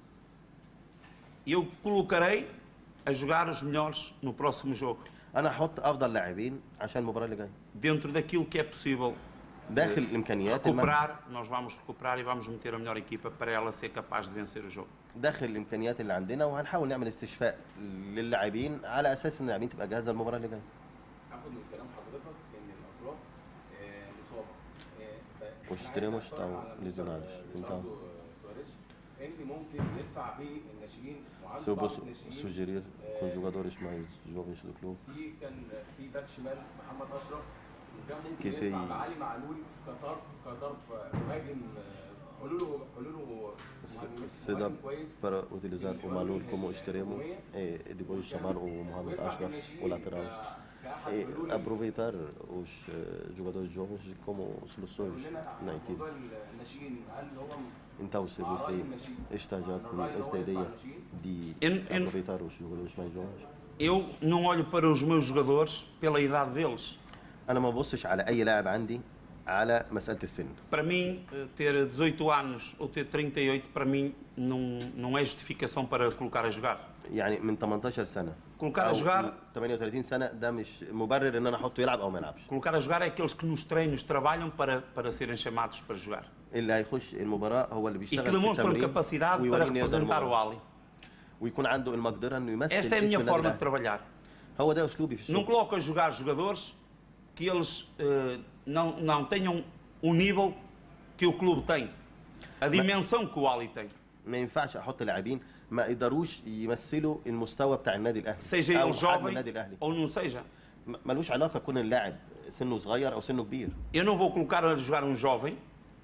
[SPEAKER 7] E eu colocarei a jogar os melhores no próximo jogo,
[SPEAKER 8] انا هحط افضل لاعبين عشان المباراه اللي جايه
[SPEAKER 7] dentro daquilo que é possível
[SPEAKER 8] داخل الامكانيات المم-
[SPEAKER 7] recuperar. Nós vamos recuperar e vamos meter a melhor equipa para ela ser capaz de vencer o jogo.
[SPEAKER 8] داخل الامكانيات اللي عندنا وهنحاول نعمل استشفاء للاعبين على اساس ان اللاعبين تبقى جاهزه المباراه اللي جايه
[SPEAKER 10] اخد من كلام حضرتك ان الاطراف آه، مصابه آه، ف-
[SPEAKER 8] Os
[SPEAKER 10] أنا
[SPEAKER 8] extremos
[SPEAKER 10] عايز أختار
[SPEAKER 8] estão
[SPEAKER 10] على مستر
[SPEAKER 8] lesionados.
[SPEAKER 10] رينالدو سواريز ان ممكن ندفع بالناشئين وعنده
[SPEAKER 8] Se eu
[SPEAKER 10] بعض
[SPEAKER 8] posso
[SPEAKER 10] الناشئين
[SPEAKER 8] sugerir com jogadores mais jovens do clube
[SPEAKER 10] في كان في باك شمال محمد اشرف وكان ممكن
[SPEAKER 8] كتي-
[SPEAKER 10] يدفع بعلي معلول كطرف كطرف مهاجم آه، حلوله حلوله
[SPEAKER 8] Setup para utilizar o Malul como extremo e depois chamar o Mohamed Ashraf, o lateral. E aproveitar os eh, jogadores jovens como soluções na equipe.
[SPEAKER 10] الناشئين هل هو
[SPEAKER 8] Então, se você está já com esta ideia de
[SPEAKER 7] Eu- eu-
[SPEAKER 8] aproveitar os jogadores mais jovens,
[SPEAKER 7] Eu não olho para os meus jogadores pela idade deles.
[SPEAKER 8] أنا ما ببصش على أي لاعب عندي على مسألة السن.
[SPEAKER 7] Para mim, eh, ter 18 anos ou ter 38, para mim, não, não é justificação para colocar a jogar.
[SPEAKER 8] يعني من 18 سنة
[SPEAKER 7] Colocar a
[SPEAKER 8] أو
[SPEAKER 7] jogar,
[SPEAKER 8] 38 سنة ده مش مبرر إن أنا أحطه يلعب أو ما يلعبش.
[SPEAKER 7] colocar a jogar é aqueles que nos treinos trabalham para, para serem chamados para jogar.
[SPEAKER 8] اللي هيخش المباراة هو اللي
[SPEAKER 7] E que
[SPEAKER 8] بيشتغل في
[SPEAKER 7] demonstram
[SPEAKER 8] التمرين
[SPEAKER 7] capacidade para
[SPEAKER 8] ويوريني يقدر
[SPEAKER 7] representar o
[SPEAKER 8] المباراة.
[SPEAKER 7] Ali.
[SPEAKER 8] ويكون عنده المقدرة إنه يمثل
[SPEAKER 7] Esta é a
[SPEAKER 8] اسم
[SPEAKER 7] minha
[SPEAKER 8] النادي
[SPEAKER 7] forma de
[SPEAKER 8] الأهلي.
[SPEAKER 7] trabalhar.
[SPEAKER 8] هو ده أسلوبي في
[SPEAKER 7] Não
[SPEAKER 8] الشغل.
[SPEAKER 7] coloco a jogar jogadores que eles eh, não, não tenham o nível que o clube tem. A dimensão que o Ali tem.
[SPEAKER 8] ما ينفعش أحط لاعبين ما يقدروش يمثلوا المستوى بتاع النادي الأهلي
[SPEAKER 7] Seja
[SPEAKER 8] أو
[SPEAKER 7] ele
[SPEAKER 8] حجم
[SPEAKER 7] jovem
[SPEAKER 8] النادي الأهلي.
[SPEAKER 7] ou não seja.
[SPEAKER 8] م- ملوش علاقة يكون اللاعب سنه صغير أو سنه كبير.
[SPEAKER 7] Eu não vou colocar a jogar um jovem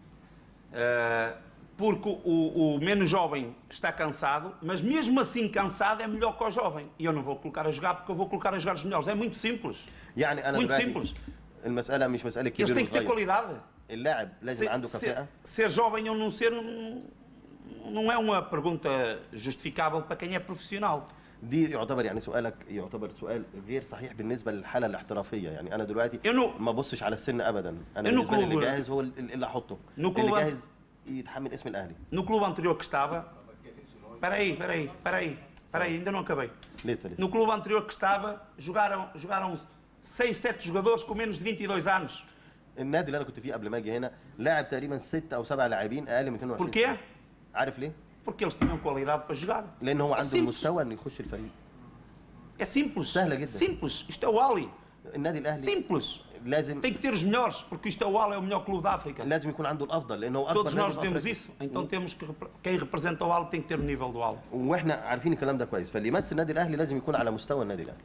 [SPEAKER 7] eh, porque o, o menos jovem está cansado, mas mesmo assim cansado é melhor que o jovem. E eu não vou colocar a jogar porque eu vou colocar a jogar os melhores. É muito simples.
[SPEAKER 8] يعني أنا
[SPEAKER 7] Muito
[SPEAKER 8] دلوقتي
[SPEAKER 7] simples.
[SPEAKER 8] المسألة مش مسألة
[SPEAKER 7] Eles
[SPEAKER 8] كبير
[SPEAKER 7] têm que ter
[SPEAKER 8] وصغير.
[SPEAKER 7] qualidade.
[SPEAKER 8] اللاعب لازم
[SPEAKER 7] Se-
[SPEAKER 8] عنده
[SPEAKER 7] se-
[SPEAKER 8] كفاءة.
[SPEAKER 7] ser jovem ou não ser não, não é uma pergunta justificável para quem é profissional.
[SPEAKER 8] دي يعتبر يعني سؤالك يعتبر سؤال غير صحيح بالنسبه للحاله الاحترافيه يعني انا دلوقتي
[SPEAKER 7] إنه-
[SPEAKER 8] ما ببصش على السن ابدا انا
[SPEAKER 7] إنه
[SPEAKER 8] بالنسبه لي اللي
[SPEAKER 7] كلوب-
[SPEAKER 8] جاهز هو اللي اللي احطه
[SPEAKER 7] إنه
[SPEAKER 8] اللي
[SPEAKER 7] كلوب-
[SPEAKER 8] جاهز يتحمل اسم الاهلي
[SPEAKER 7] No clube anterior que estava. Espera aí, espera aí, espera aí, espera aí, ainda não acabei.
[SPEAKER 8] لسه لسه
[SPEAKER 7] No clube anterior que estava, jogaram, jogaram 6, 7 jogadores com menos de 22 anos.
[SPEAKER 8] النادي اللي انا كنت فيه قبل ما اجي هنا لاعب تقريبا ست او سبع لاعبين اقل من 22
[SPEAKER 7] Porquê?
[SPEAKER 8] سنة. عارف ليه؟
[SPEAKER 7] Porque eles tinham qualidade para jogar.
[SPEAKER 8] لان هو
[SPEAKER 7] É
[SPEAKER 8] عنده
[SPEAKER 7] simples.
[SPEAKER 8] المستوى انه يخش الفريق
[SPEAKER 7] É simples.
[SPEAKER 8] Sahla جدا.
[SPEAKER 7] Simples. Isto é o Ali.
[SPEAKER 8] النادي الاهلي
[SPEAKER 7] Simples.
[SPEAKER 8] لازم
[SPEAKER 7] Tem que ter os melhores, porque isto é o Ali, é o melhor clube da África.
[SPEAKER 8] لازم يكون عنده الافضل لان هو اكبر
[SPEAKER 7] Todos
[SPEAKER 8] نادي
[SPEAKER 7] nós
[SPEAKER 8] في
[SPEAKER 7] dizemos
[SPEAKER 8] أفريقيا.
[SPEAKER 7] isso. Então temos que. repre- Quem representa o Ali tem que ter o nível do Ali.
[SPEAKER 8] واحنا عارفين الكلام ده كويس فاللي يمثل النادي الاهلي لازم يكون على مستوى النادي الاهلي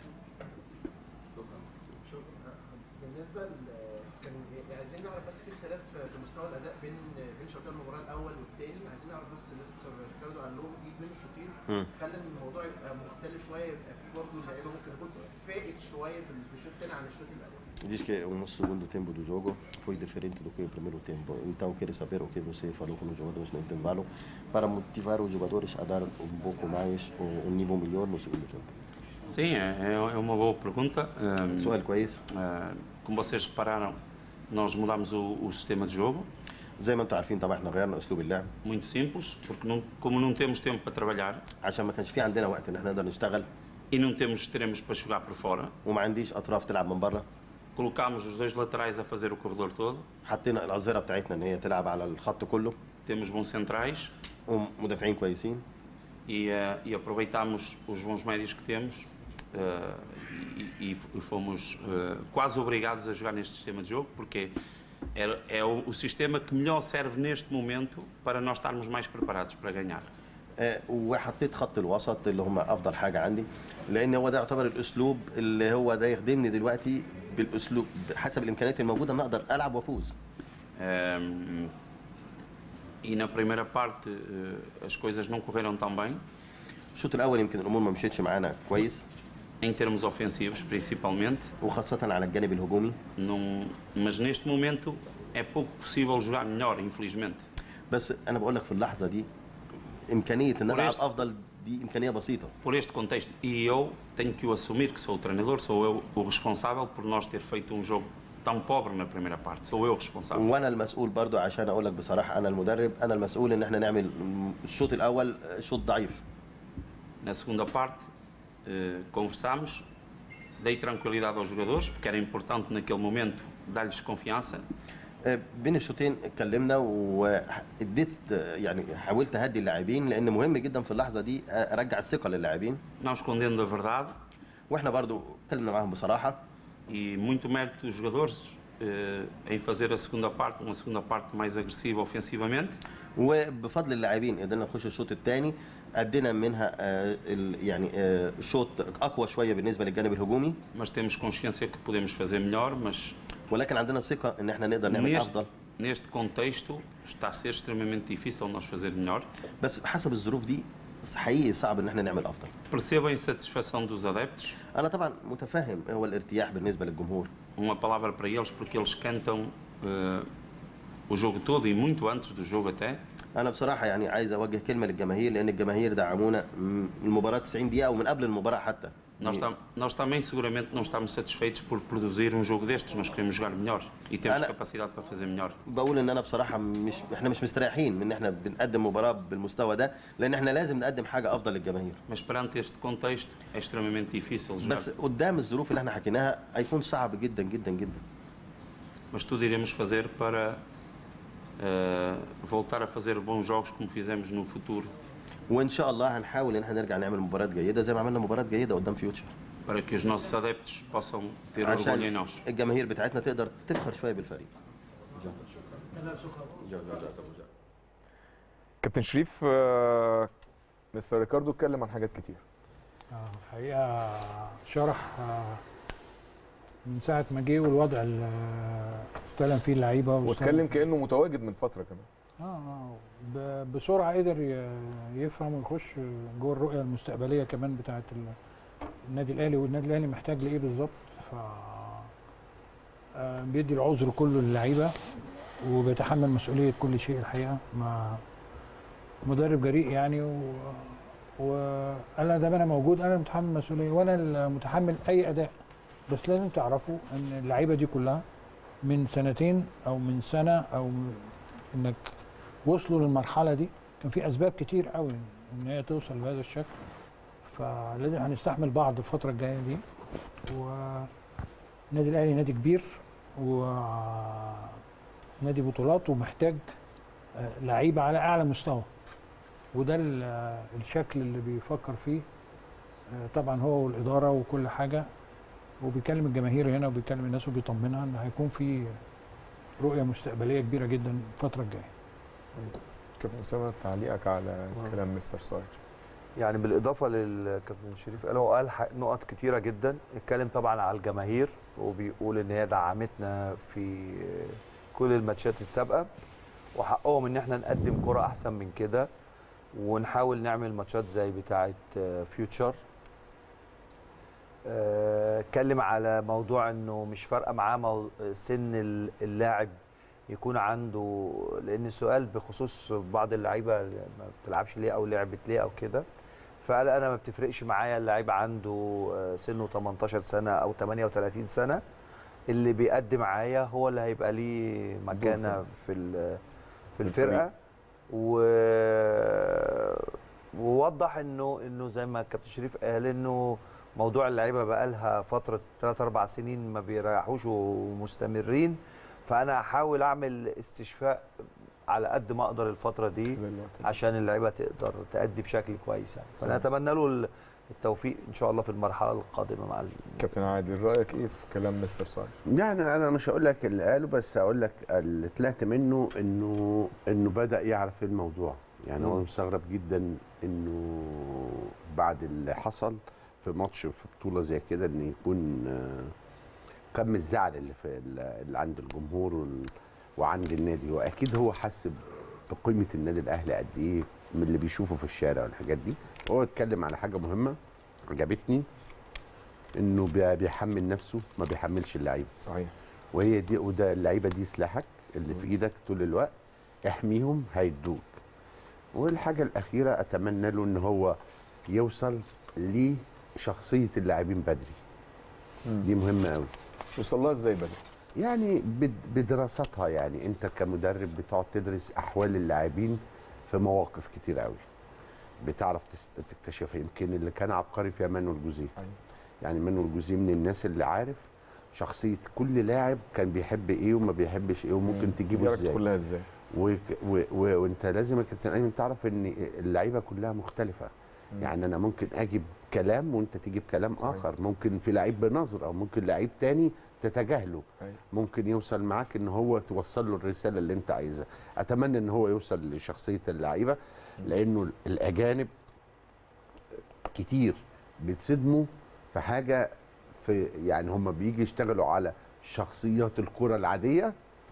[SPEAKER 9] بالنسبه ل كان عايزين نعرف بس في اختلاف في مستوى الاداء بين بين شوطين المباراه الاول والثاني عايزين نعرف بس مستر ريكاردو قال لهم ايه بين الشوطين
[SPEAKER 8] مم.
[SPEAKER 9] خلى الموضوع يبقى مختلف شويه يبقى في برضه اللعيبه ممكن يكون فائت شويه في في الشوط الثاني عن الشوط الاول
[SPEAKER 8] Diz que o nosso segundo tempo do jogo foi diferente do que o primeiro tempo. Então, quero saber o que você falou com os jogadores no intervalo para motivar os jogadores a dar um pouco mais, um, um nível melhor no segundo tempo.
[SPEAKER 7] Sim, é, é uma boa pergunta. Ahm,
[SPEAKER 8] سؤال كويس
[SPEAKER 7] ah, como vocês repararam, nós mudamos o, o sistema de jogo.
[SPEAKER 8] زي ما انتم عارفين طبعا احنا غيرنا اسلوب اللعب
[SPEAKER 7] Muito simples, porque não, como não temos tempo para trabalhar
[SPEAKER 8] عشان ما كانش في عندنا وقت ان احنا نقدر نشتغل
[SPEAKER 7] e não temos extremos para jogar por fora,
[SPEAKER 8] وما عنديش اطراف تلعب من بره
[SPEAKER 7] colocámos os dois laterais a fazer o corredor todo.
[SPEAKER 8] حطينا الاظهره بتاعتنا ان هي تلعب على الخط كله
[SPEAKER 7] Temos bons centrais
[SPEAKER 8] ومدافعين كويسين
[SPEAKER 7] e, ah, e aproveitámos os bons médios que temos ah, e, e- e fomos ah, quase obrigados a jogar neste sistema de jogo, porque é, é o, o sistema que melhor serve neste momento para nós estarmos mais preparados para ganhar.
[SPEAKER 8] آه، وحطيت خط الوسط اللي هم افضل حاجه عندي لان هو ده يعتبر الاسلوب اللي هو ده يخدمني دلوقتي بالاسلوب حسب الامكانيات الموجوده ان اقدر العب وافوز
[SPEAKER 7] Ahm, e na primeira parte eh, as coisas não correram tão bem,
[SPEAKER 8] الشوط الاول يمكن الامور ما مشيتش معانا كويس
[SPEAKER 7] em termos ofensivos principalmente,
[SPEAKER 8] وخاصه على الجانب الهجومي
[SPEAKER 7] não, mas neste momento é pouco possível jogar melhor, infelizmente.
[SPEAKER 8] بس انا بقول لك في اللحظه دي امكانيه ان انا العب
[SPEAKER 7] وليش؟
[SPEAKER 8] افضل دي امكانيه بسيطه
[SPEAKER 7] Por este contexto, e eu tenho que o assumir que sou o treinador, sou eu o responsável por nós ter feito um jogo tão pobre na primeira parte, sou eu o responsável.
[SPEAKER 8] وانا المسؤول برضو عشان اقول لك بصراحه انا المدرب انا المسؤول ان احنا نعمل الشوط الاول شوط ضعيف
[SPEAKER 7] Na segunda parte, eh, conversámos, dei tranquilidade aos jogadores, porque era importante naquele momento dar-lhes confiança.
[SPEAKER 8] آه، بين الشوطين اتكلمنا واديت آه، يعني حاولت اهدي اللاعبين لان مهم جدا في اللحظه دي آه، ارجع الثقه للاعبين
[SPEAKER 7] não escondendo a verdade
[SPEAKER 8] واحنا برضو اتكلمنا معاهم بصراحه
[SPEAKER 7] e muito mérito dos jogadores eh, em fazer a segunda parte, uma segunda parte mais agressiva ofensivamente.
[SPEAKER 8] وبفضل اللاعبين قدرنا نخش الشوط الثاني ادينا منها آه، ال- يعني آه، شوط اقوى شويه بالنسبه للجانب الهجومي
[SPEAKER 7] Mas temos consciência que podemos fazer melhor, mas
[SPEAKER 8] ولكن عندنا ثقه ان احنا نقدر نعمل
[SPEAKER 7] neste,
[SPEAKER 8] افضل
[SPEAKER 7] neste contexto está a ser extremamente difícil nós fazer melhor.
[SPEAKER 8] بس حسب الظروف دي حقيقي صعب ان احنا نعمل افضل
[SPEAKER 7] Percebo a insatisfação dos adeptos,
[SPEAKER 8] انا طبعا متفهم هو الارتياح بالنسبه للجمهور
[SPEAKER 7] uma palavra para eles, porque eles cantam eh, o jogo todo e muito antes do jogo até.
[SPEAKER 8] انا بصراحه يعني عايز اوجه كلمه للجماهير لان الجماهير دعمونا من المباراه 90 دقيقه ومن قبل المباراه حتى
[SPEAKER 7] Nós, tam- nós também seguramente não estamos satisfeitos por produzir um jogo destes, nós queremos jogar melhor e temos
[SPEAKER 8] Ana-
[SPEAKER 7] capacidade para fazer melhor.
[SPEAKER 8] بقول ان انا بصراحه مش احنا مش مستريحين من ان احنا بنقدم مباراه بالمستوى ده لان احنا لازم نقدم حاجه افضل للجماهير
[SPEAKER 7] Mas perante este contexto é extremamente difícil jogar.
[SPEAKER 8] بس قدام الظروف اللي احنا حكيناها هيكون صعب جدا جدا جدا
[SPEAKER 7] Mas tudo iremos fazer para eh, voltar a fazer bons jogos como fizemos no futuro,
[SPEAKER 8] وان شاء الله هنحاول ان احنا نرجع نعمل مباريات جيده زي ما عملنا مباراه جيده قدام فيوتشر
[SPEAKER 7] para que os nossos adeptos possam ter orgulho em
[SPEAKER 8] عشان
[SPEAKER 7] nós.
[SPEAKER 8] الجماهير بتاعتنا تقدر تفخر شويه بالفريق
[SPEAKER 1] كابتن شريف آه، مستر ريكاردو اتكلم عن حاجات كتير
[SPEAKER 2] آه، الحقيقه شرح آه، من ساعه ما جه والوضع اللي آه، استلم فيه اللعيبه واستلم-
[SPEAKER 1] واتكلم كانه متواجد من فتره كمان
[SPEAKER 2] اه اه ب- بسرعه قدر ي- يفهم ويخش جوه الرؤيه المستقبليه كمان بتاعه ال- النادي الاهلي والنادي الاهلي محتاج لايه بالظبط ف آه، بيدي العذر كله للعيبه وبيتحمل مسؤوليه كل شيء الحقيقه مع مدرب جريء يعني و وانا ده انا موجود انا متحمل مسؤوليه وانا المتحمل اي اداء بس لازم تعرفوا ان اللعيبه دي كلها من سنتين او من سنه او انك وصلوا للمرحله دي كان في اسباب كتير قوي ان هي توصل بهذا الشكل فلازم هنستحمل بعض الفتره الجايه دي والنادي الاهلي نادي كبير ونادي بطولات ومحتاج آه، لعيبه على اعلى مستوى وده ال- آه، الشكل اللي بيفكر فيه آه، طبعا هو والاداره وكل حاجه وبيكلم الجماهير هنا وبيكلم الناس وبيطمنها ان هيكون في رؤيه مستقبليه كبيره جدا الفتره الجايه
[SPEAKER 1] كابتن اسامه تعليقك على كلام مستر سواج
[SPEAKER 3] يعني بالاضافه للكابتن شريف قال هو قال ح- نقط كتيره جدا اتكلم طبعا على الجماهير وبيقول ان هي دعمتنا في كل الماتشات السابقه وحقهم ان احنا نقدم كره احسن من كده ونحاول نعمل ماتشات زي بتاعه فيوتشر اتكلم على موضوع انه مش فارقه معاه مو- سن ال- اللاعب يكون عنده لان السؤال بخصوص بعض اللعيبه ما بتلعبش ليه او لعبت ليه او كده فقال انا ما بتفرقش معايا اللعيب عنده آه، سنه 18 سنه او 38 سنه اللي بيقدم معايا هو اللي هيبقى ليه مكانه في ال- في الفرقه و ووضح انه انه زي ما الكابتن شريف قال انه موضوع اللعيبه بقى لها فتره 3 4 سنين ما بيريحوش ومستمرين فانا هحاول اعمل استشفاء على قد ما اقدر الفتره دي عشان اللعيبه تقدر تأدي بشكل كويس يعني فانا
[SPEAKER 1] صحيح.
[SPEAKER 3] اتمنى له التوفيق ان شاء الله في المرحله القادمه مع ال-
[SPEAKER 1] كابتن عادل رايك ايه في كلام مستر سواج
[SPEAKER 5] يعني انا مش هقول لك اللي قاله بس هقول لك اللي طلعت منه انه انه بدا يعرف ايه الموضوع يعني هو
[SPEAKER 3] مم.
[SPEAKER 5] مستغرب جدا انه بعد اللي حصل في ماتش في بطوله زي كده ان يكون آه، كم الزعل اللي في اللي عند الجمهور وال- وعند النادي واكيد هو حس بقيمه النادي الاهلي قد ايه من اللي بيشوفه في الشارع والحاجات دي هو اتكلم على حاجه مهمه عجبتني انه بي- بيحمل نفسه ما بيحملش اللعيبه
[SPEAKER 1] صحيح
[SPEAKER 5] وهي دي وده اللعيبه دي سلاحك اللي في ايدك طول الوقت احميهم هيدوك والحاجه الاخيره اتمنى له ان هو يوصل لشخصيه اللاعبين بدري دي مهمه قوي
[SPEAKER 1] يوصل لها ازاي بدري
[SPEAKER 5] يعني بد- بدراستها يعني انت كمدرب بتقعد تدرس احوال اللاعبين في مواقف كتير قوي بتعرف تس- تكتشف يمكن اللي كان عبقري فيها مانويل جوزيه يعني مانويل جوزيه من الناس اللي عارف شخصيه كل لاعب كان بيحب ايه وما بيحبش ايه وممكن تجيبه
[SPEAKER 1] يعرف
[SPEAKER 5] ازاي
[SPEAKER 1] تدخلها ازاي
[SPEAKER 5] و... و... و... وانت لازم يا كابتن ايمن تعرف ان اللعيبه كلها مختلفه
[SPEAKER 1] مم.
[SPEAKER 5] يعني انا ممكن اجيب كلام وانت تجيب كلام
[SPEAKER 1] صحيح.
[SPEAKER 5] اخر ممكن في لعيب بنظره او ممكن لعيب تاني تتجاهله
[SPEAKER 1] أيوة.
[SPEAKER 5] ممكن يوصل معاك ان هو توصل له الرساله اللي انت عايزها اتمنى ان هو يوصل لشخصيه اللعيبه لانه الاجانب كتير بيتصدموا في حاجه في يعني هم بيجي يشتغلوا على شخصيات الكره العاديه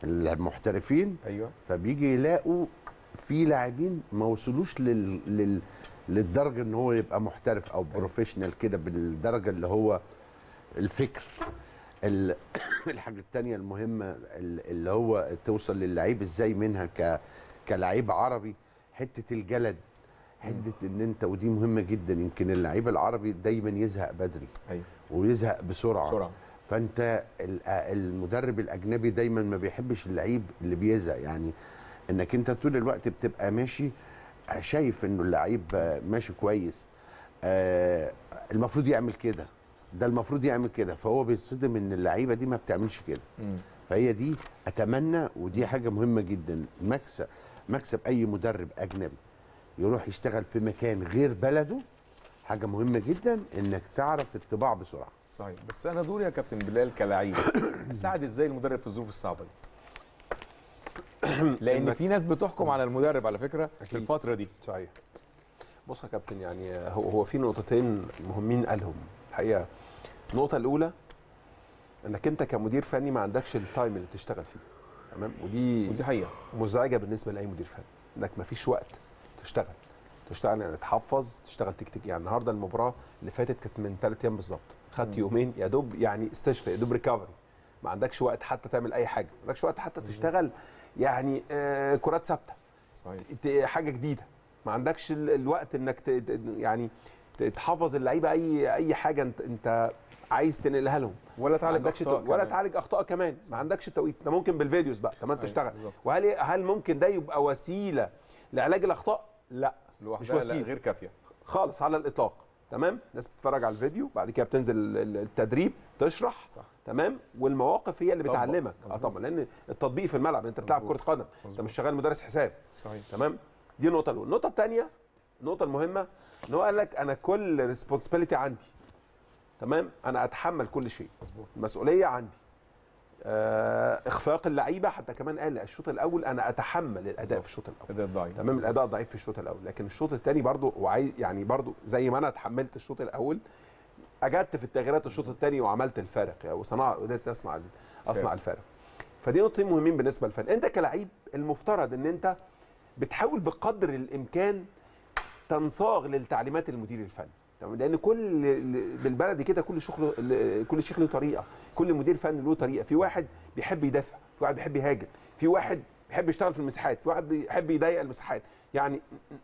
[SPEAKER 5] المحترفين
[SPEAKER 1] ايوه
[SPEAKER 5] فبيجي يلاقوا في لاعبين ما وصلوش لل... لل... للدرجه ان هو يبقى محترف او بروفيشنال كده بالدرجه اللي هو الفكر ال- الحاجه الثانيه المهمه ال- اللي هو توصل للعيب ازاي منها ك كلعيب عربي حته الجلد حته ان انت ودي مهمه جدا يمكن اللعيب العربي دايما يزهق بدري
[SPEAKER 1] ايوه
[SPEAKER 5] ويزهق بسرعه
[SPEAKER 1] بسرعه
[SPEAKER 5] فانت ال- المدرب الاجنبي دايما ما بيحبش اللعيب اللي بيزهق يعني انك انت طول الوقت بتبقى ماشي شايف انه اللعيب ماشي كويس آه، المفروض يعمل كده ده المفروض يعمل كده فهو بيتصدم ان اللعيبه دي ما بتعملش كده
[SPEAKER 1] مم.
[SPEAKER 5] فهي دي اتمنى ودي حاجه مهمه جدا مكسب مكسب اي مدرب اجنبي يروح يشتغل في مكان غير بلده حاجه مهمه جدا انك تعرف الطباع بسرعه
[SPEAKER 1] صحيح بس انا دوري يا كابتن بلال كلاعب اساعد ازاي المدرب في الظروف الصعبه دي لان
[SPEAKER 6] إنك-
[SPEAKER 1] في ناس بتحكم على المدرب على فكره في
[SPEAKER 6] أكيد.
[SPEAKER 1] الفتره دي
[SPEAKER 6] صحيح بص يا كابتن يعني هو هو في نقطتين مهمين قالهم الحقيقه النقطه الاولى انك انت كمدير فني ما عندكش التايم اللي تشتغل فيه تمام ودي
[SPEAKER 1] ودي حقيقه
[SPEAKER 6] مزعجه بالنسبه لاي مدير فني انك ما فيش وقت تشتغل تشتغل يعني تحفظ تشتغل تكتيك يعني النهارده المباراه اللي فاتت كانت من ثلاث ايام بالظبط خدت يومين يا دوب يعني استشفاء يا دوب ريكفري ما عندكش وقت حتى تعمل اي حاجه ما عندكش وقت حتى تشتغل يعني آه كرات ثابته
[SPEAKER 1] صحيح
[SPEAKER 6] ت- حاجه جديده ما عندكش ال- الوقت انك ت- ت- يعني ت- تحفظ اللعيبه اي اي حاجه انت انت عايز تنقلها لهم
[SPEAKER 1] ولا
[SPEAKER 6] ما
[SPEAKER 1] تعالج
[SPEAKER 6] عندكش
[SPEAKER 1] أخطاء
[SPEAKER 6] تو- ولا
[SPEAKER 1] كمان.
[SPEAKER 6] تعالج اخطاء كمان ما عندكش توقيت ده ممكن بالفيديوز بقى تمام
[SPEAKER 1] أيوة،
[SPEAKER 6] تشتغل
[SPEAKER 1] بالظبط.
[SPEAKER 6] وهل هل ممكن ده يبقى وسيله لعلاج الاخطاء لا مش
[SPEAKER 1] لوحدها لا
[SPEAKER 6] وسيله
[SPEAKER 1] غير كافيه
[SPEAKER 6] خالص على الاطلاق تمام الناس بتتفرج على الفيديو بعد كده بتنزل ال- ال- التدريب تشرح
[SPEAKER 1] صح.
[SPEAKER 6] تمام والمواقف هي اللي
[SPEAKER 1] طبق.
[SPEAKER 6] بتعلمك اه
[SPEAKER 1] مظبوط.
[SPEAKER 6] طبعا لان التطبيق في الملعب انت بتلعب كره
[SPEAKER 1] مظبوط.
[SPEAKER 6] قدم انت
[SPEAKER 1] مظبوط.
[SPEAKER 6] مش شغال مدرس حساب
[SPEAKER 1] صحيح
[SPEAKER 6] تمام دي النقطه الاولى النقطه الثانيه النقطه المهمه ان هو قال لك انا كل ريسبونسبيلتي عندي تمام انا اتحمل كل شيء
[SPEAKER 1] مظبوط
[SPEAKER 6] المسؤوليه عندي آه اخفاق اللعيبه حتى كمان قال الشوط الاول انا اتحمل الاداء
[SPEAKER 1] بالظبط.
[SPEAKER 6] في الشوط الاول
[SPEAKER 1] اداء ضعيف
[SPEAKER 6] تمام الاداء ضعيف في الشوط الاول لكن الشوط الثاني برضو وعايز يعني برضو زي ما انا اتحملت الشوط الاول اجدت في التغييرات الشوط الثاني وعملت الفارق يعني وصنع قدرت اصنع اصنع الفارق فدي نقطتين مهمين بالنسبه للفرق انت كلاعب المفترض ان انت بتحاول بقدر الامكان تنصاغ للتعليمات المدير الفني تمام لان كل بالبلدي كده كل شغل كل شيخ له طريقه كل مدير فني له طريقه في واحد بيحب يدافع في واحد بيحب يهاجم في واحد بيحب يشتغل في المساحات في واحد بيحب يضيق المساحات يعني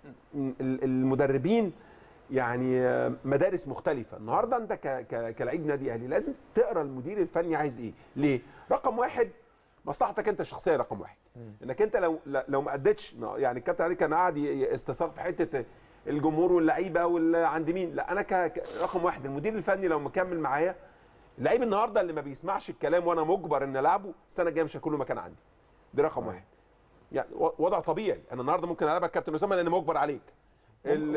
[SPEAKER 6] ال- المدربين يعني مدارس مختلفه النهارده انت ك- ك- كلاعب نادي اهلي لازم تقرا المدير الفني عايز ايه ليه رقم واحد مصلحتك انت الشخصيه رقم واحد انك انت لو لو ما اديتش يعني الكابتن علي كان قاعد ي- استثار في حته الجمهور واللعيبه واللي عند مين لا انا ك... ك- رقم واحد المدير الفني لو مكمل معايا اللعيب النهارده اللي ما بيسمعش الكلام وانا مجبر ان العبه السنه الجايه مش هيكون له مكان عندي دي رقم واحد يعني و- وضع طبيعي انا النهارده ممكن العبك كابتن اسامه لان مجبر عليك ال-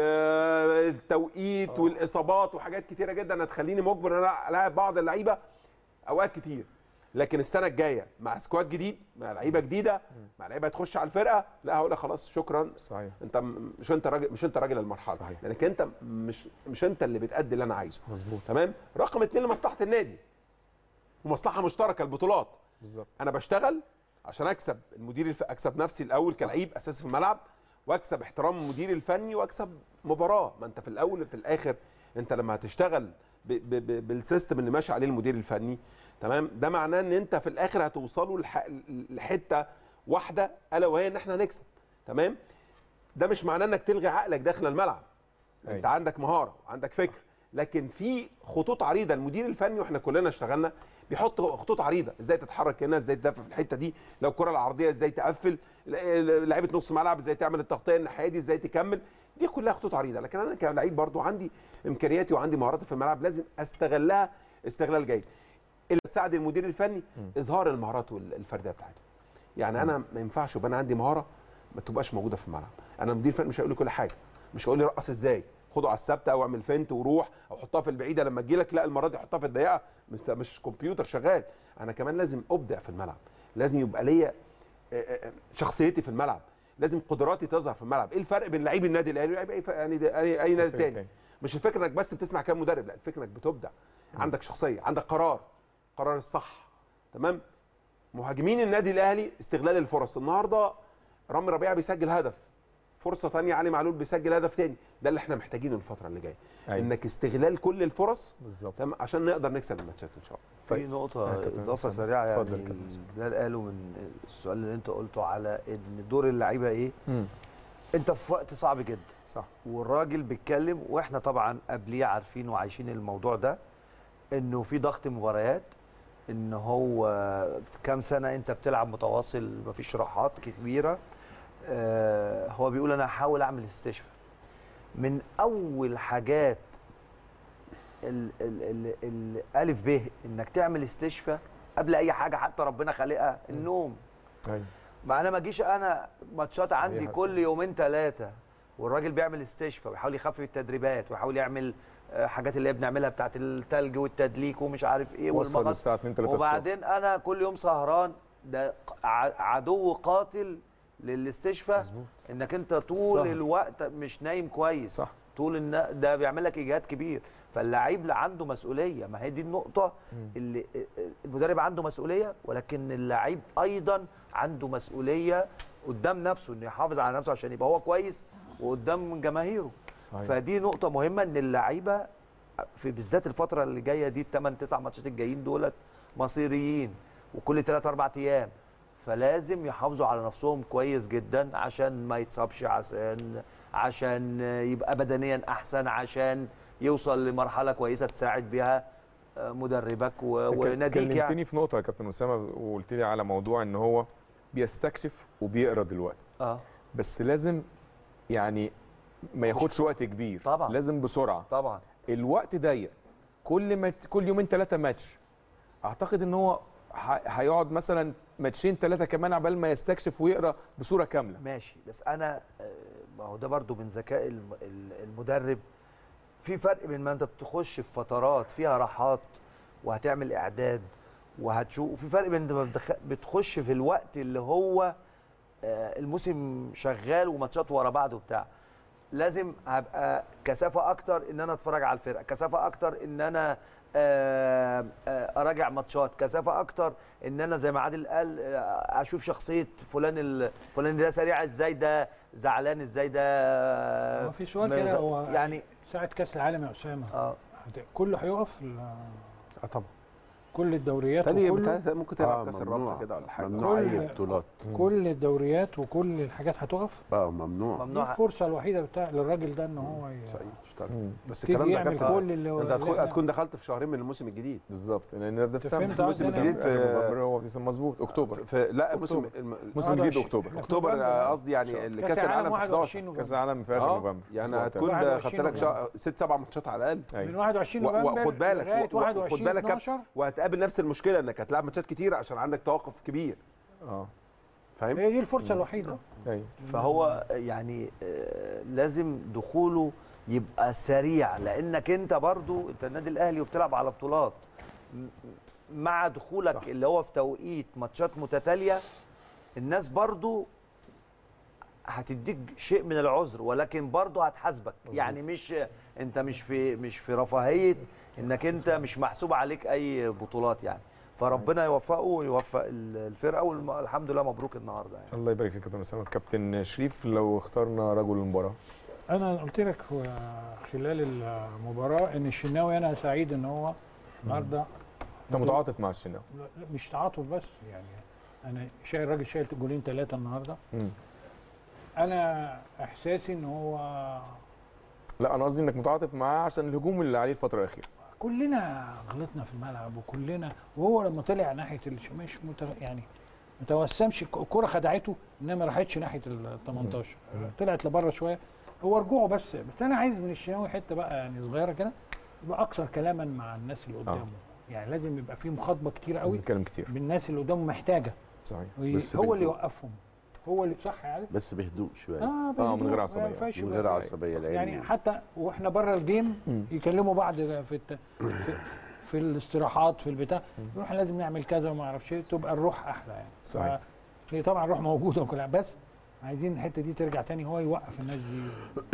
[SPEAKER 6] التوقيت والاصابات وحاجات كتيره جدا هتخليني مجبر ان انا العب بعض اللعيبه اوقات كتير لكن السنه الجايه مع سكواد جديد مع لعيبه جديده مع لعيبه هتخش على الفرقه لا هقول لك خلاص شكرا
[SPEAKER 1] صحيح
[SPEAKER 6] انت م- مش انت راجل مش انت راجل المرحله
[SPEAKER 1] صحيح.
[SPEAKER 6] لانك انت مش مش انت اللي بتأدي اللي انا عايزه
[SPEAKER 1] مظبوط
[SPEAKER 6] تمام رقم اتنين لمصلحه النادي ومصلحه مشتركه البطولات
[SPEAKER 1] بالظبط
[SPEAKER 6] انا بشتغل عشان اكسب المدير الف... اكسب نفسي الاول كلعيب اساسي في الملعب واكسب احترام المدير الفني واكسب مباراه ما انت في الاول في الاخر انت لما هتشتغل ب... ب... ب... بالسيستم اللي ماشي عليه المدير الفني تمام ده معناه ان انت في الاخر هتوصلوا لح... لحته واحده الا وهي ان احنا هنكسب تمام ده مش معناه انك تلغي عقلك داخل الملعب انت
[SPEAKER 1] أيوة.
[SPEAKER 6] عندك مهاره وعندك فكر لكن في خطوط عريضه المدير الفني واحنا كلنا اشتغلنا بيحط خطوط عريضه ازاي تتحرك هنا ازاي تدافع في الحته دي لو الكره العرضيه ازاي تقفل ل- لعيبه نص ملعب ازاي تعمل التغطيه الناحيه دي ازاي تكمل دي كلها خطوط عريضه لكن انا كلاعب برضو عندي امكانياتي وعندي مهاراتي في الملعب لازم استغلها استغلال جيد اللي تساعد المدير الفني اظهار المهارات وال- الفرديه بتاعته يعني انا ما ينفعش يبقى انا عندي مهاره ما تبقاش موجوده في الملعب انا مدير فني مش هيقول لي كل حاجه مش هيقول لي رقص ازاي خده على الثابته او اعمل فنت وروح او حطها في البعيده لما تجي لك لا المره دي حطها في الضيقه مش مش كمبيوتر شغال انا كمان لازم ابدع في الملعب لازم يبقى ليا آه، آه، شخصيتي في الملعب لازم قدراتي تظهر في الملعب ايه الفرق بين لعيب النادي الاهلي ولعيب اي ف- يعني اي اي نادي تاني مش الفكره انك بس بتسمع كلام مدرب لا الفكره انك بتبدع عندك شخصيه عندك قرار قرار الصح تمام مهاجمين النادي الاهلي استغلال الفرص النهارده رامي ربيعه بيسجل هدف فرصه ثانيه علي معلول بيسجل هدف تاني ده اللي احنا محتاجينه الفتره اللي جايه
[SPEAKER 1] أيوة.
[SPEAKER 6] انك استغلال كل الفرص
[SPEAKER 1] بالظبط
[SPEAKER 6] تمام عشان نقدر نكسب الماتشات ان شاء الله
[SPEAKER 3] في نقطة
[SPEAKER 1] آه، كابتن
[SPEAKER 3] إضافة
[SPEAKER 1] حسام.
[SPEAKER 3] سريعة يعني
[SPEAKER 1] اتفضل كابتن حسام.
[SPEAKER 3] ده قالوا من السؤال اللي أنت قلته على إن دور اللعيبة إيه؟
[SPEAKER 1] مم.
[SPEAKER 3] أنت في وقت صعب جدا
[SPEAKER 1] صح
[SPEAKER 3] والراجل بيتكلم واحنا طبعا قبليه عارفين وعايشين الموضوع ده انه في ضغط مباريات ان هو كام سنه انت بتلعب متواصل مفيش راحات كبيره آه، هو بيقول انا هحاول اعمل استشفاء من اول حاجات ال- ال- ال- ال- الالف ب انك تعمل استشفاء قبل اي حاجه حتى ربنا خالقها النوم
[SPEAKER 1] ايوه
[SPEAKER 3] ما انا ما اجيش انا ماتشات عندي
[SPEAKER 1] صحيح.
[SPEAKER 3] كل يومين ثلاثه والراجل بيعمل استشفاء ويحاول يخفف التدريبات ويحاول يعمل آه، حاجات اللي هي بنعملها بتاعت التلج والتدليك ومش عارف ايه
[SPEAKER 1] وصل
[SPEAKER 3] والمغص
[SPEAKER 1] الساعه 2 3 الصبح
[SPEAKER 3] وبعدين انا كل يوم سهران ده ع- عدو قاتل للاستشفاء
[SPEAKER 1] مظبوط
[SPEAKER 3] انك انت طول
[SPEAKER 1] السهر.
[SPEAKER 3] الوقت مش نايم كويس
[SPEAKER 1] صح.
[SPEAKER 3] طول الن... ده بيعمل لك اجهاد كبير فاللعيب لا عنده مسؤوليه ما هي دي النقطه
[SPEAKER 1] مم.
[SPEAKER 3] اللي المدرب عنده مسؤوليه ولكن اللعيب ايضا عنده مسؤوليه قدام نفسه انه يحافظ على نفسه عشان يبقى هو كويس وقدام جماهيره
[SPEAKER 1] صحيح
[SPEAKER 3] فدي نقطه مهمه ان اللعيبه في بالذات الفتره اللي جايه دي الثمان تسع ماتشات الجايين دولت مصيريين وكل 3 4 ايام فلازم يحافظوا على نفسهم كويس جدا عشان ما يتصابش عشان عشان يبقى بدنيا احسن عشان يوصل لمرحله كويسه تساعد بيها آه، مدربك و- وناديك
[SPEAKER 1] كلمتني
[SPEAKER 3] يعني
[SPEAKER 1] في نقطه يا كابتن اسامه وقلت لي على موضوع ان هو بيستكشف وبيقرا دلوقتي
[SPEAKER 3] اه
[SPEAKER 1] بس لازم يعني ما ياخدش وقت كبير
[SPEAKER 3] طبعاً.
[SPEAKER 1] لازم بسرعه
[SPEAKER 3] طبعا
[SPEAKER 1] الوقت ضيق كل ما كل يومين ثلاثه ماتش اعتقد ان هو ه- هيقعد مثلا ماتشين ثلاثه كمان عبال ما يستكشف ويقرا بصوره كامله
[SPEAKER 3] ماشي بس انا آه، ما هو ده برضو من ذكاء الم- ال- المدرب في فرق بين ما انت بتخش في فترات فيها راحات وهتعمل اعداد وهتشوف وفي فرق بين انت ما بتخ- بتخش في الوقت اللي هو آه، الموسم شغال وماتشات ورا بعض وبتاع لازم هبقى كثافه اكتر ان انا اتفرج على الفرقه كثافه اكتر ان انا آه، آه، اراجع ماتشات كثافه اكتر ان انا زي ما عادل قال آه، اشوف شخصيه فلان ال- فلان ده سريع ازاي ده زعلان ازاي ده
[SPEAKER 2] هو في سؤال
[SPEAKER 3] م-
[SPEAKER 2] كده هو
[SPEAKER 3] يعني
[SPEAKER 2] ساعه كاس العالم يا اسامه
[SPEAKER 3] اه
[SPEAKER 2] هت- كله هيقف ال-
[SPEAKER 6] اه طبعا
[SPEAKER 2] كل الدوريات
[SPEAKER 6] تاني
[SPEAKER 2] وكله
[SPEAKER 6] بتاع- ممكن تلعب كاس الرابطه كده ولا حاجه
[SPEAKER 5] ممنوع
[SPEAKER 2] كل-
[SPEAKER 5] اي بطولات
[SPEAKER 2] كل الدوريات وكل الحاجات هتقف
[SPEAKER 5] اه ممنوع
[SPEAKER 2] دي
[SPEAKER 3] ممنوع
[SPEAKER 2] الفرصه الوحيده بتاع للراجل ده ان هو ي-
[SPEAKER 6] صحيح اشتغل
[SPEAKER 1] مم.
[SPEAKER 6] بس
[SPEAKER 2] يبتدي
[SPEAKER 6] الكلام ده
[SPEAKER 2] يعمل
[SPEAKER 6] كابتن
[SPEAKER 2] كل اللي هو
[SPEAKER 6] انت هتكون
[SPEAKER 2] اللي إحنا-
[SPEAKER 6] هتكون دخلت في شهرين من الموسم الجديد
[SPEAKER 1] بالظبط لان ده في
[SPEAKER 2] أنت
[SPEAKER 1] سنه
[SPEAKER 2] فهمت
[SPEAKER 1] الموسم
[SPEAKER 2] قصدي
[SPEAKER 1] الجديد
[SPEAKER 6] أنا؟
[SPEAKER 1] في
[SPEAKER 6] في-
[SPEAKER 1] نوفمبر هو ديسمبر مظبوط اكتوبر
[SPEAKER 6] في لا موسم
[SPEAKER 1] أكتوبر.
[SPEAKER 6] الم-
[SPEAKER 1] موسم جديد
[SPEAKER 2] 21.
[SPEAKER 1] اكتوبر
[SPEAKER 2] إحنا في
[SPEAKER 6] اكتوبر
[SPEAKER 2] نوفمبر.
[SPEAKER 6] آه، قصدي يعني اللي كاس العالم في 11
[SPEAKER 2] 21
[SPEAKER 1] كاس
[SPEAKER 2] نوفمبر
[SPEAKER 1] العالم في اخر
[SPEAKER 6] اه
[SPEAKER 1] نوفمبر
[SPEAKER 6] يعني
[SPEAKER 1] أسبوع
[SPEAKER 6] هتكون
[SPEAKER 1] تاني.
[SPEAKER 2] 21
[SPEAKER 6] خدت لك
[SPEAKER 2] نوفمبر.
[SPEAKER 6] شا- ست سبع ماتشات على الاقل
[SPEAKER 1] أيوة.
[SPEAKER 2] من 21
[SPEAKER 6] و- و-
[SPEAKER 2] نوفمبر
[SPEAKER 6] وخد بالك
[SPEAKER 2] لغايه
[SPEAKER 6] و- و-
[SPEAKER 2] 21
[SPEAKER 6] خد بالك كاب-
[SPEAKER 2] 12
[SPEAKER 6] وهتقابل نفس المشكله انك هتلعب ماتشات كتير عشان عندك توقف كبير
[SPEAKER 1] اه
[SPEAKER 6] فاهم
[SPEAKER 2] هي دي الفرصه الوحيده
[SPEAKER 1] ايوه
[SPEAKER 3] فهو يعني آه، لازم دخوله يبقى سريع لانك انت برضو انت النادي الاهلي وبتلعب على بطولات م- مع دخولك
[SPEAKER 6] صح.
[SPEAKER 3] اللي هو في توقيت ماتشات متتاليه الناس برضو هتديك شيء من العذر ولكن برضو هتحاسبك يعني مش انت مش في مش في رفاهيه انك انت مش محسوب عليك اي بطولات يعني فربنا يوفقه ويوفق ال- الفرقه والحمد لله مبروك النهارده يعني
[SPEAKER 1] الله يبارك فيك يا كابتن اسامه كابتن شريف لو اخترنا رجل المباراه
[SPEAKER 2] انا قلت لك في خلال المباراه ان الشناوي انا سعيد ان هو النهارده
[SPEAKER 1] انت متعاطف مع الشناوي
[SPEAKER 2] لا، لا، مش تعاطف بس يعني انا شايل الراجل شايل جولين ثلاثه النهارده
[SPEAKER 1] مم.
[SPEAKER 2] انا احساسي ان هو
[SPEAKER 1] لا انا قصدي انك متعاطف معاه عشان الهجوم اللي عليه الفتره الاخيره
[SPEAKER 2] كلنا غلطنا في الملعب وكلنا وهو لما طلع ناحيه الش- مش مت... يعني ما توسمش الك- الكره خدعته انما ما راحتش ناحيه ال 18 طلعت لبره شويه هو رجوعه بس بس انا عايز من الشناوي حته بقى يعني صغيره كده يبقى اكثر كلاما مع الناس اللي قدامه يعني لازم يبقى في مخاطبه كتير
[SPEAKER 1] لازم
[SPEAKER 2] قوي
[SPEAKER 1] نتكلم كتير
[SPEAKER 2] بالناس اللي قدامه محتاجه
[SPEAKER 1] صحيح
[SPEAKER 2] وي-
[SPEAKER 5] بس
[SPEAKER 2] هو اللي
[SPEAKER 5] بهدوء.
[SPEAKER 2] يوقفهم هو اللي صح يا علي
[SPEAKER 5] بس بهدوء شويه
[SPEAKER 2] اه
[SPEAKER 1] آه،
[SPEAKER 2] بهدوء،
[SPEAKER 1] من غير
[SPEAKER 2] ما
[SPEAKER 1] عصبية.
[SPEAKER 2] ينفعش
[SPEAKER 5] من
[SPEAKER 2] يبقى
[SPEAKER 5] غير
[SPEAKER 2] في-
[SPEAKER 5] عصبيه لان
[SPEAKER 2] يعني حتى واحنا بره الجيم
[SPEAKER 1] مم.
[SPEAKER 2] يكلموا بعض في الت... في, في الاستراحات في البتاع نروح لازم نعمل كذا وما اعرفش ايه تبقى الروح احلى يعني
[SPEAKER 1] صحيح.
[SPEAKER 2] ف- هي طبعا الروح موجوده وكل حاجة، بس عايزين الحته دي ترجع تاني هو يوقف الناس دي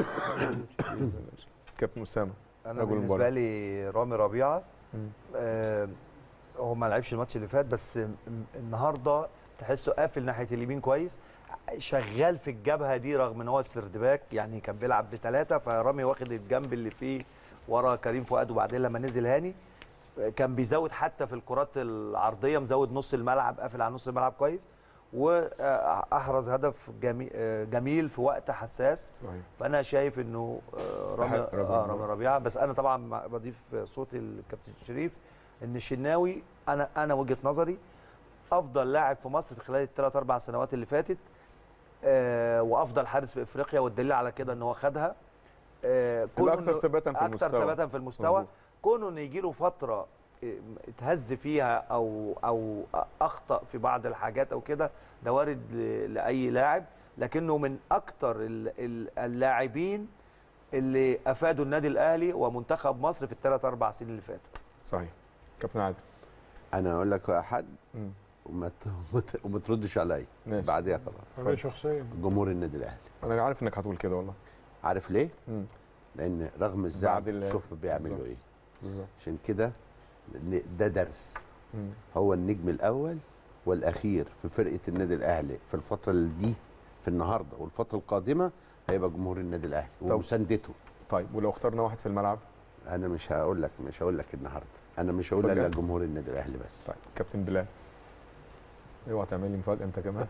[SPEAKER 1] باذن الله كابتن اسامه
[SPEAKER 3] انا
[SPEAKER 1] رجل
[SPEAKER 3] بالنسبه
[SPEAKER 1] المباراة.
[SPEAKER 3] لي رامي ربيعه
[SPEAKER 1] مم.
[SPEAKER 3] آه هو ما لعبش الماتش اللي فات بس م- النهارده تحسه قافل ناحيه اليمين كويس شغال في الجبهه دي رغم ان هو السردباك يعني كان بيلعب بثلاثه فرامي واخد الجنب اللي فيه ورا كريم فؤاد وبعدين لما نزل هاني كان بيزود حتى في الكرات العرضيه مزود نص الملعب قافل على نص الملعب كويس واحرز هدف جميل, جميل في وقت حساس
[SPEAKER 1] صحيح
[SPEAKER 3] فانا شايف انه آه،
[SPEAKER 1] يستحق
[SPEAKER 3] رامي
[SPEAKER 1] رجل
[SPEAKER 3] آه
[SPEAKER 1] المباراة.
[SPEAKER 3] رامي ربيعه بس انا طبعا مع- بضيف صوتي الكابتن شريف ان الشناوي انا انا وجهه نظري افضل لاعب في مصر في خلال الثلاث اربع سنوات اللي فاتت آه وافضل حارس في افريقيا والدليل على كده ان هو خدها آه كونه
[SPEAKER 1] الاكثر
[SPEAKER 3] إنه-
[SPEAKER 1] ثباتا في
[SPEAKER 3] اكثر
[SPEAKER 1] المستوى
[SPEAKER 3] ثباتا في المستوى
[SPEAKER 1] مظبوط.
[SPEAKER 3] كونه انه يجي له فتره آه، اتهز فيها او او اخطا في بعض الحاجات او كده ده وارد ل- لاي لاعب لكنه من اكتر ال- ال- اللاعبين اللي افادوا النادي الاهلي ومنتخب مصر في الثلاث اربع سنين اللي فاتوا
[SPEAKER 1] صحيح كابتن عادل
[SPEAKER 5] انا اقول لك واحد
[SPEAKER 1] مم.
[SPEAKER 5] وما ت- وما ت- وما تردش عليا
[SPEAKER 1] ماشي.
[SPEAKER 5] بعديها خلاص
[SPEAKER 2] حاجه شخصيه
[SPEAKER 5] جمهور النادي الاهلي
[SPEAKER 1] انا عارف انك هتقول كده والله
[SPEAKER 5] عارف ليه؟
[SPEAKER 1] مم.
[SPEAKER 5] لان رغم الزعل
[SPEAKER 1] بعد ال-
[SPEAKER 5] شوف بيعملوا
[SPEAKER 1] بالظبط.
[SPEAKER 5] ايه
[SPEAKER 1] بالظبط
[SPEAKER 5] عشان كده ن- ده درس
[SPEAKER 1] مم.
[SPEAKER 5] هو النجم الاول والاخير في فرقه النادي الاهلي في الفتره اللي دي في النهارده والفتره القادمه هيبقى جمهور النادي الاهلي
[SPEAKER 1] طب.
[SPEAKER 5] ومساندته
[SPEAKER 1] طيب ولو اخترنا واحد في الملعب
[SPEAKER 5] انا مش هقول لك مش هقول لك النهارده انا مش هقول
[SPEAKER 1] فجأة.
[SPEAKER 5] الا جمهور النادي الاهلي بس
[SPEAKER 1] طيب كابتن بلال اوعى تعمل لي مفاجاه انت كمان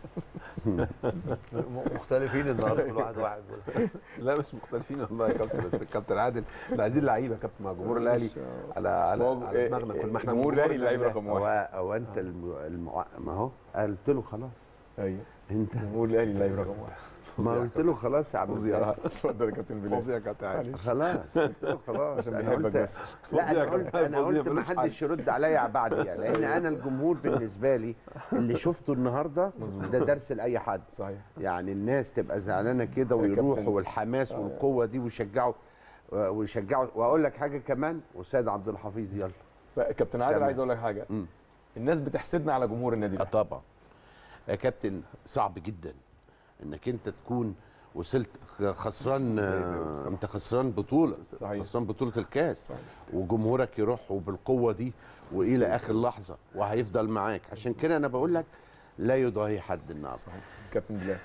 [SPEAKER 3] مختلفين النهارده كل واحد واحد
[SPEAKER 6] لا مش مختلفين والله يا كابتن بس الكابتن عادل احنا عايزين لعيبه يا كابتن مع جمهور الاهلي على على,
[SPEAKER 1] هو-
[SPEAKER 6] على دماغنا كل ما احنا
[SPEAKER 1] جمهور الاهلي اللعيب
[SPEAKER 6] الأهلي.
[SPEAKER 1] رقم
[SPEAKER 5] هو
[SPEAKER 1] واحد
[SPEAKER 5] هو انت الم... الم... ما هو قلت له خلاص
[SPEAKER 1] ايوه
[SPEAKER 5] انت
[SPEAKER 1] جمهور الاهلي اللعيب رقم واحد
[SPEAKER 5] ما قلت له خلاص يا عم
[SPEAKER 1] فظيع
[SPEAKER 5] الزين.
[SPEAKER 1] اتفضل يا كابتن بلال
[SPEAKER 6] فظيع يا كابتن عادل
[SPEAKER 5] خلاص قلت له خلاص
[SPEAKER 1] عشان
[SPEAKER 5] أنا
[SPEAKER 1] بيحبك
[SPEAKER 5] قلت-
[SPEAKER 1] بس
[SPEAKER 5] لا
[SPEAKER 6] فظيع
[SPEAKER 5] انا
[SPEAKER 6] يا
[SPEAKER 5] قلت
[SPEAKER 6] كابتن،
[SPEAKER 5] انا
[SPEAKER 6] فظيع،
[SPEAKER 5] قلت ما
[SPEAKER 6] ملوش
[SPEAKER 5] حدش يرد عليا بعديها لان انا الجمهور بالنسبه لي اللي شفته النهارده
[SPEAKER 1] مظبوط.
[SPEAKER 5] ده درس لاي حد
[SPEAKER 1] صحيح
[SPEAKER 5] يعني الناس تبقى زعلانه كده
[SPEAKER 1] يا
[SPEAKER 5] ويروحوا
[SPEAKER 1] كابتن.
[SPEAKER 5] والحماس والقوه دي ويشجعوا ويشجعوا واقول لك حاجه كمان وسيد عبد الحفيظ يلا
[SPEAKER 1] بقى كابتن عادل
[SPEAKER 5] كمل.
[SPEAKER 1] عايز اقول لك حاجه
[SPEAKER 5] مم.
[SPEAKER 1] الناس بتحسدنا على جمهور النادي
[SPEAKER 5] آه
[SPEAKER 1] الاهلي
[SPEAKER 5] طبعا يا كابتن صعب جدا انك انت تكون وصلت خسران آه، انت خسران بطوله
[SPEAKER 1] صحيح.
[SPEAKER 5] خسران بطوله الكاس
[SPEAKER 1] صحيح.
[SPEAKER 5] وجمهورك يروح وبالقوه دي والى اخر لحظه وهيفضل معاك عشان كده انا بقول لك لا يضاهي حد النهارده
[SPEAKER 1] صحيح كابتن بلال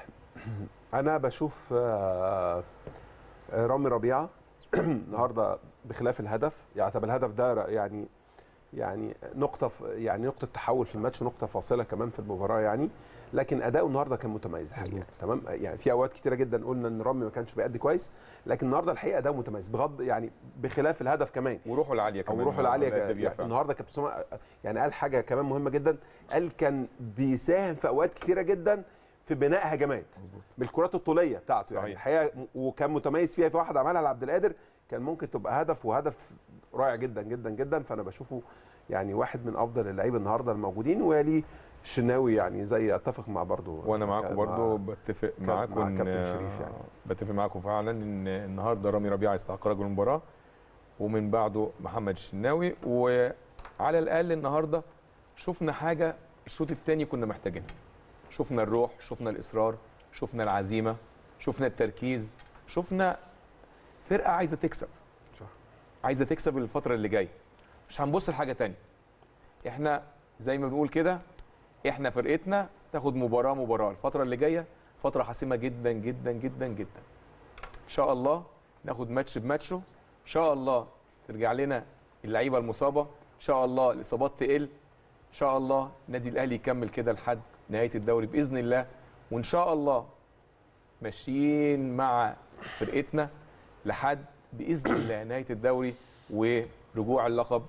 [SPEAKER 6] انا بشوف آه، آه، رامي ربيعه النهارده بخلاف الهدف يعني طب الهدف ده ر- يعني يعني نقطه ف- يعني نقطه تحول في الماتش ونقطه فاصله كمان في المباراه يعني لكن اداؤه النهارده كان متميز الحقيقه تمام يعني في اوقات كتيره جدا قلنا ان رامي ما كانش بيأدي كويس لكن النهارده الحقيقه اداؤه متميز بغض يعني بخلاف الهدف كمان
[SPEAKER 1] وروحه العاليه كمان
[SPEAKER 6] او روحه العاليه
[SPEAKER 1] النهاردة
[SPEAKER 6] ك-
[SPEAKER 1] أدى بيها
[SPEAKER 6] يعني
[SPEAKER 1] فعلا.
[SPEAKER 6] النهارده كابتن اسامه يعني قال حاجه كمان مهمه جدا قال كان بيساهم في اوقات كتيره جدا في بناء هجمات بالكرات الطوليه بتاعته يعني
[SPEAKER 1] صحيح.
[SPEAKER 6] الحقيقه م- وكان متميز فيها في واحد عملها لعبد القادر كان ممكن تبقى هدف وهدف رائع جدا جدا جدا فانا بشوفه يعني واحد من افضل اللعيبه النهارده الموجودين ويلي الشناوي يعني زي اتفق مع برضو
[SPEAKER 1] وانا معاكم
[SPEAKER 6] مع-
[SPEAKER 1] برضو بتفق
[SPEAKER 6] مع
[SPEAKER 1] معاكم إن-
[SPEAKER 6] كابتن شريف يعني.
[SPEAKER 1] بتفق معاكم فعلا ان النهارده رامي ربيعه يستحق رجل المباراه ومن بعده محمد الشناوي وعلى الاقل النهارده شفنا حاجه الشوط الثاني كنا محتاجينها شفنا الروح شفنا الاصرار شفنا العزيمه شفنا التركيز شفنا فرقه عايزه تكسب
[SPEAKER 6] صح.
[SPEAKER 1] عايزه تكسب الفتره اللي جايه مش هنبص لحاجه تانية احنا زي ما بنقول كده احنا فرقتنا تاخد مباراه مباراه الفتره اللي جايه فتره حاسمه جدا جدا جدا جدا ان شاء الله ناخد ماتش بماتشه ان شاء الله ترجع لنا اللعيبه المصابه ان شاء الله الاصابات تقل ان شاء الله النادي الاهلي يكمل كده لحد نهايه الدوري باذن الله وان شاء الله ماشيين مع فرقتنا لحد باذن الله نهايه الدوري ورجوع اللقب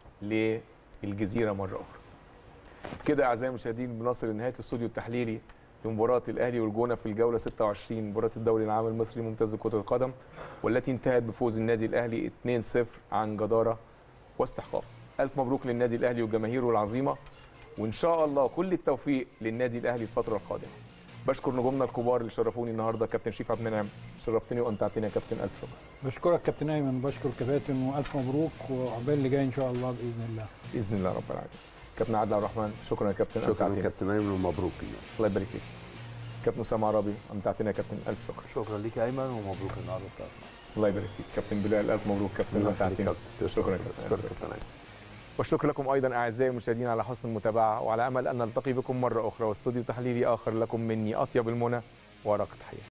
[SPEAKER 1] للجزيره مره اخرى. كده اعزائي المشاهدين بنصل لنهايه الاستوديو التحليلي لمباراه الاهلي والجونه في الجوله 26 مباراه الدوري العام المصري ممتاز كره القدم والتي انتهت بفوز النادي الاهلي 2-0 عن جداره واستحقاق. الف مبروك للنادي الاهلي وجماهيره العظيمه وان شاء الله كل التوفيق للنادي الاهلي الفتره القادمه. بشكر نجومنا الكبار اللي شرفوني النهارده كابتن شريف عبد المنعم شرفتني وامتعتني يا كابتن الف شكر.
[SPEAKER 2] بشكرك كابتن ايمن بشكر الكباتن والف مبروك وعقبال اللي جاي ان شاء الله باذن الله
[SPEAKER 1] باذن الله رب العالمين. كابتن عادل عبد الرحمن شكرا يا كابتن
[SPEAKER 5] شكرا
[SPEAKER 1] أمتعتني.
[SPEAKER 5] كابتن ايمن ومبروك اليوم
[SPEAKER 1] الله يبارك فيك. كابتن اسامه عربي امتعتني يا كابتن الف شكر.
[SPEAKER 3] شكرا ليك يا ايمن ومبروك النهارده بتاعتنا
[SPEAKER 1] الله يبارك فيك كابتن بلال الف مبروك كابتن
[SPEAKER 5] الله يخليك
[SPEAKER 1] امتعتني
[SPEAKER 5] يا كابتن.
[SPEAKER 1] شكرا يا كابتن
[SPEAKER 6] شكرا كابتن عادل.
[SPEAKER 1] والشكر لكم ايضا اعزائي المشاهدين على حسن المتابعه وعلى امل ان نلتقي بكم مره اخرى واستوديو تحليلي اخر لكم مني اطيب المنى ورقه تحيه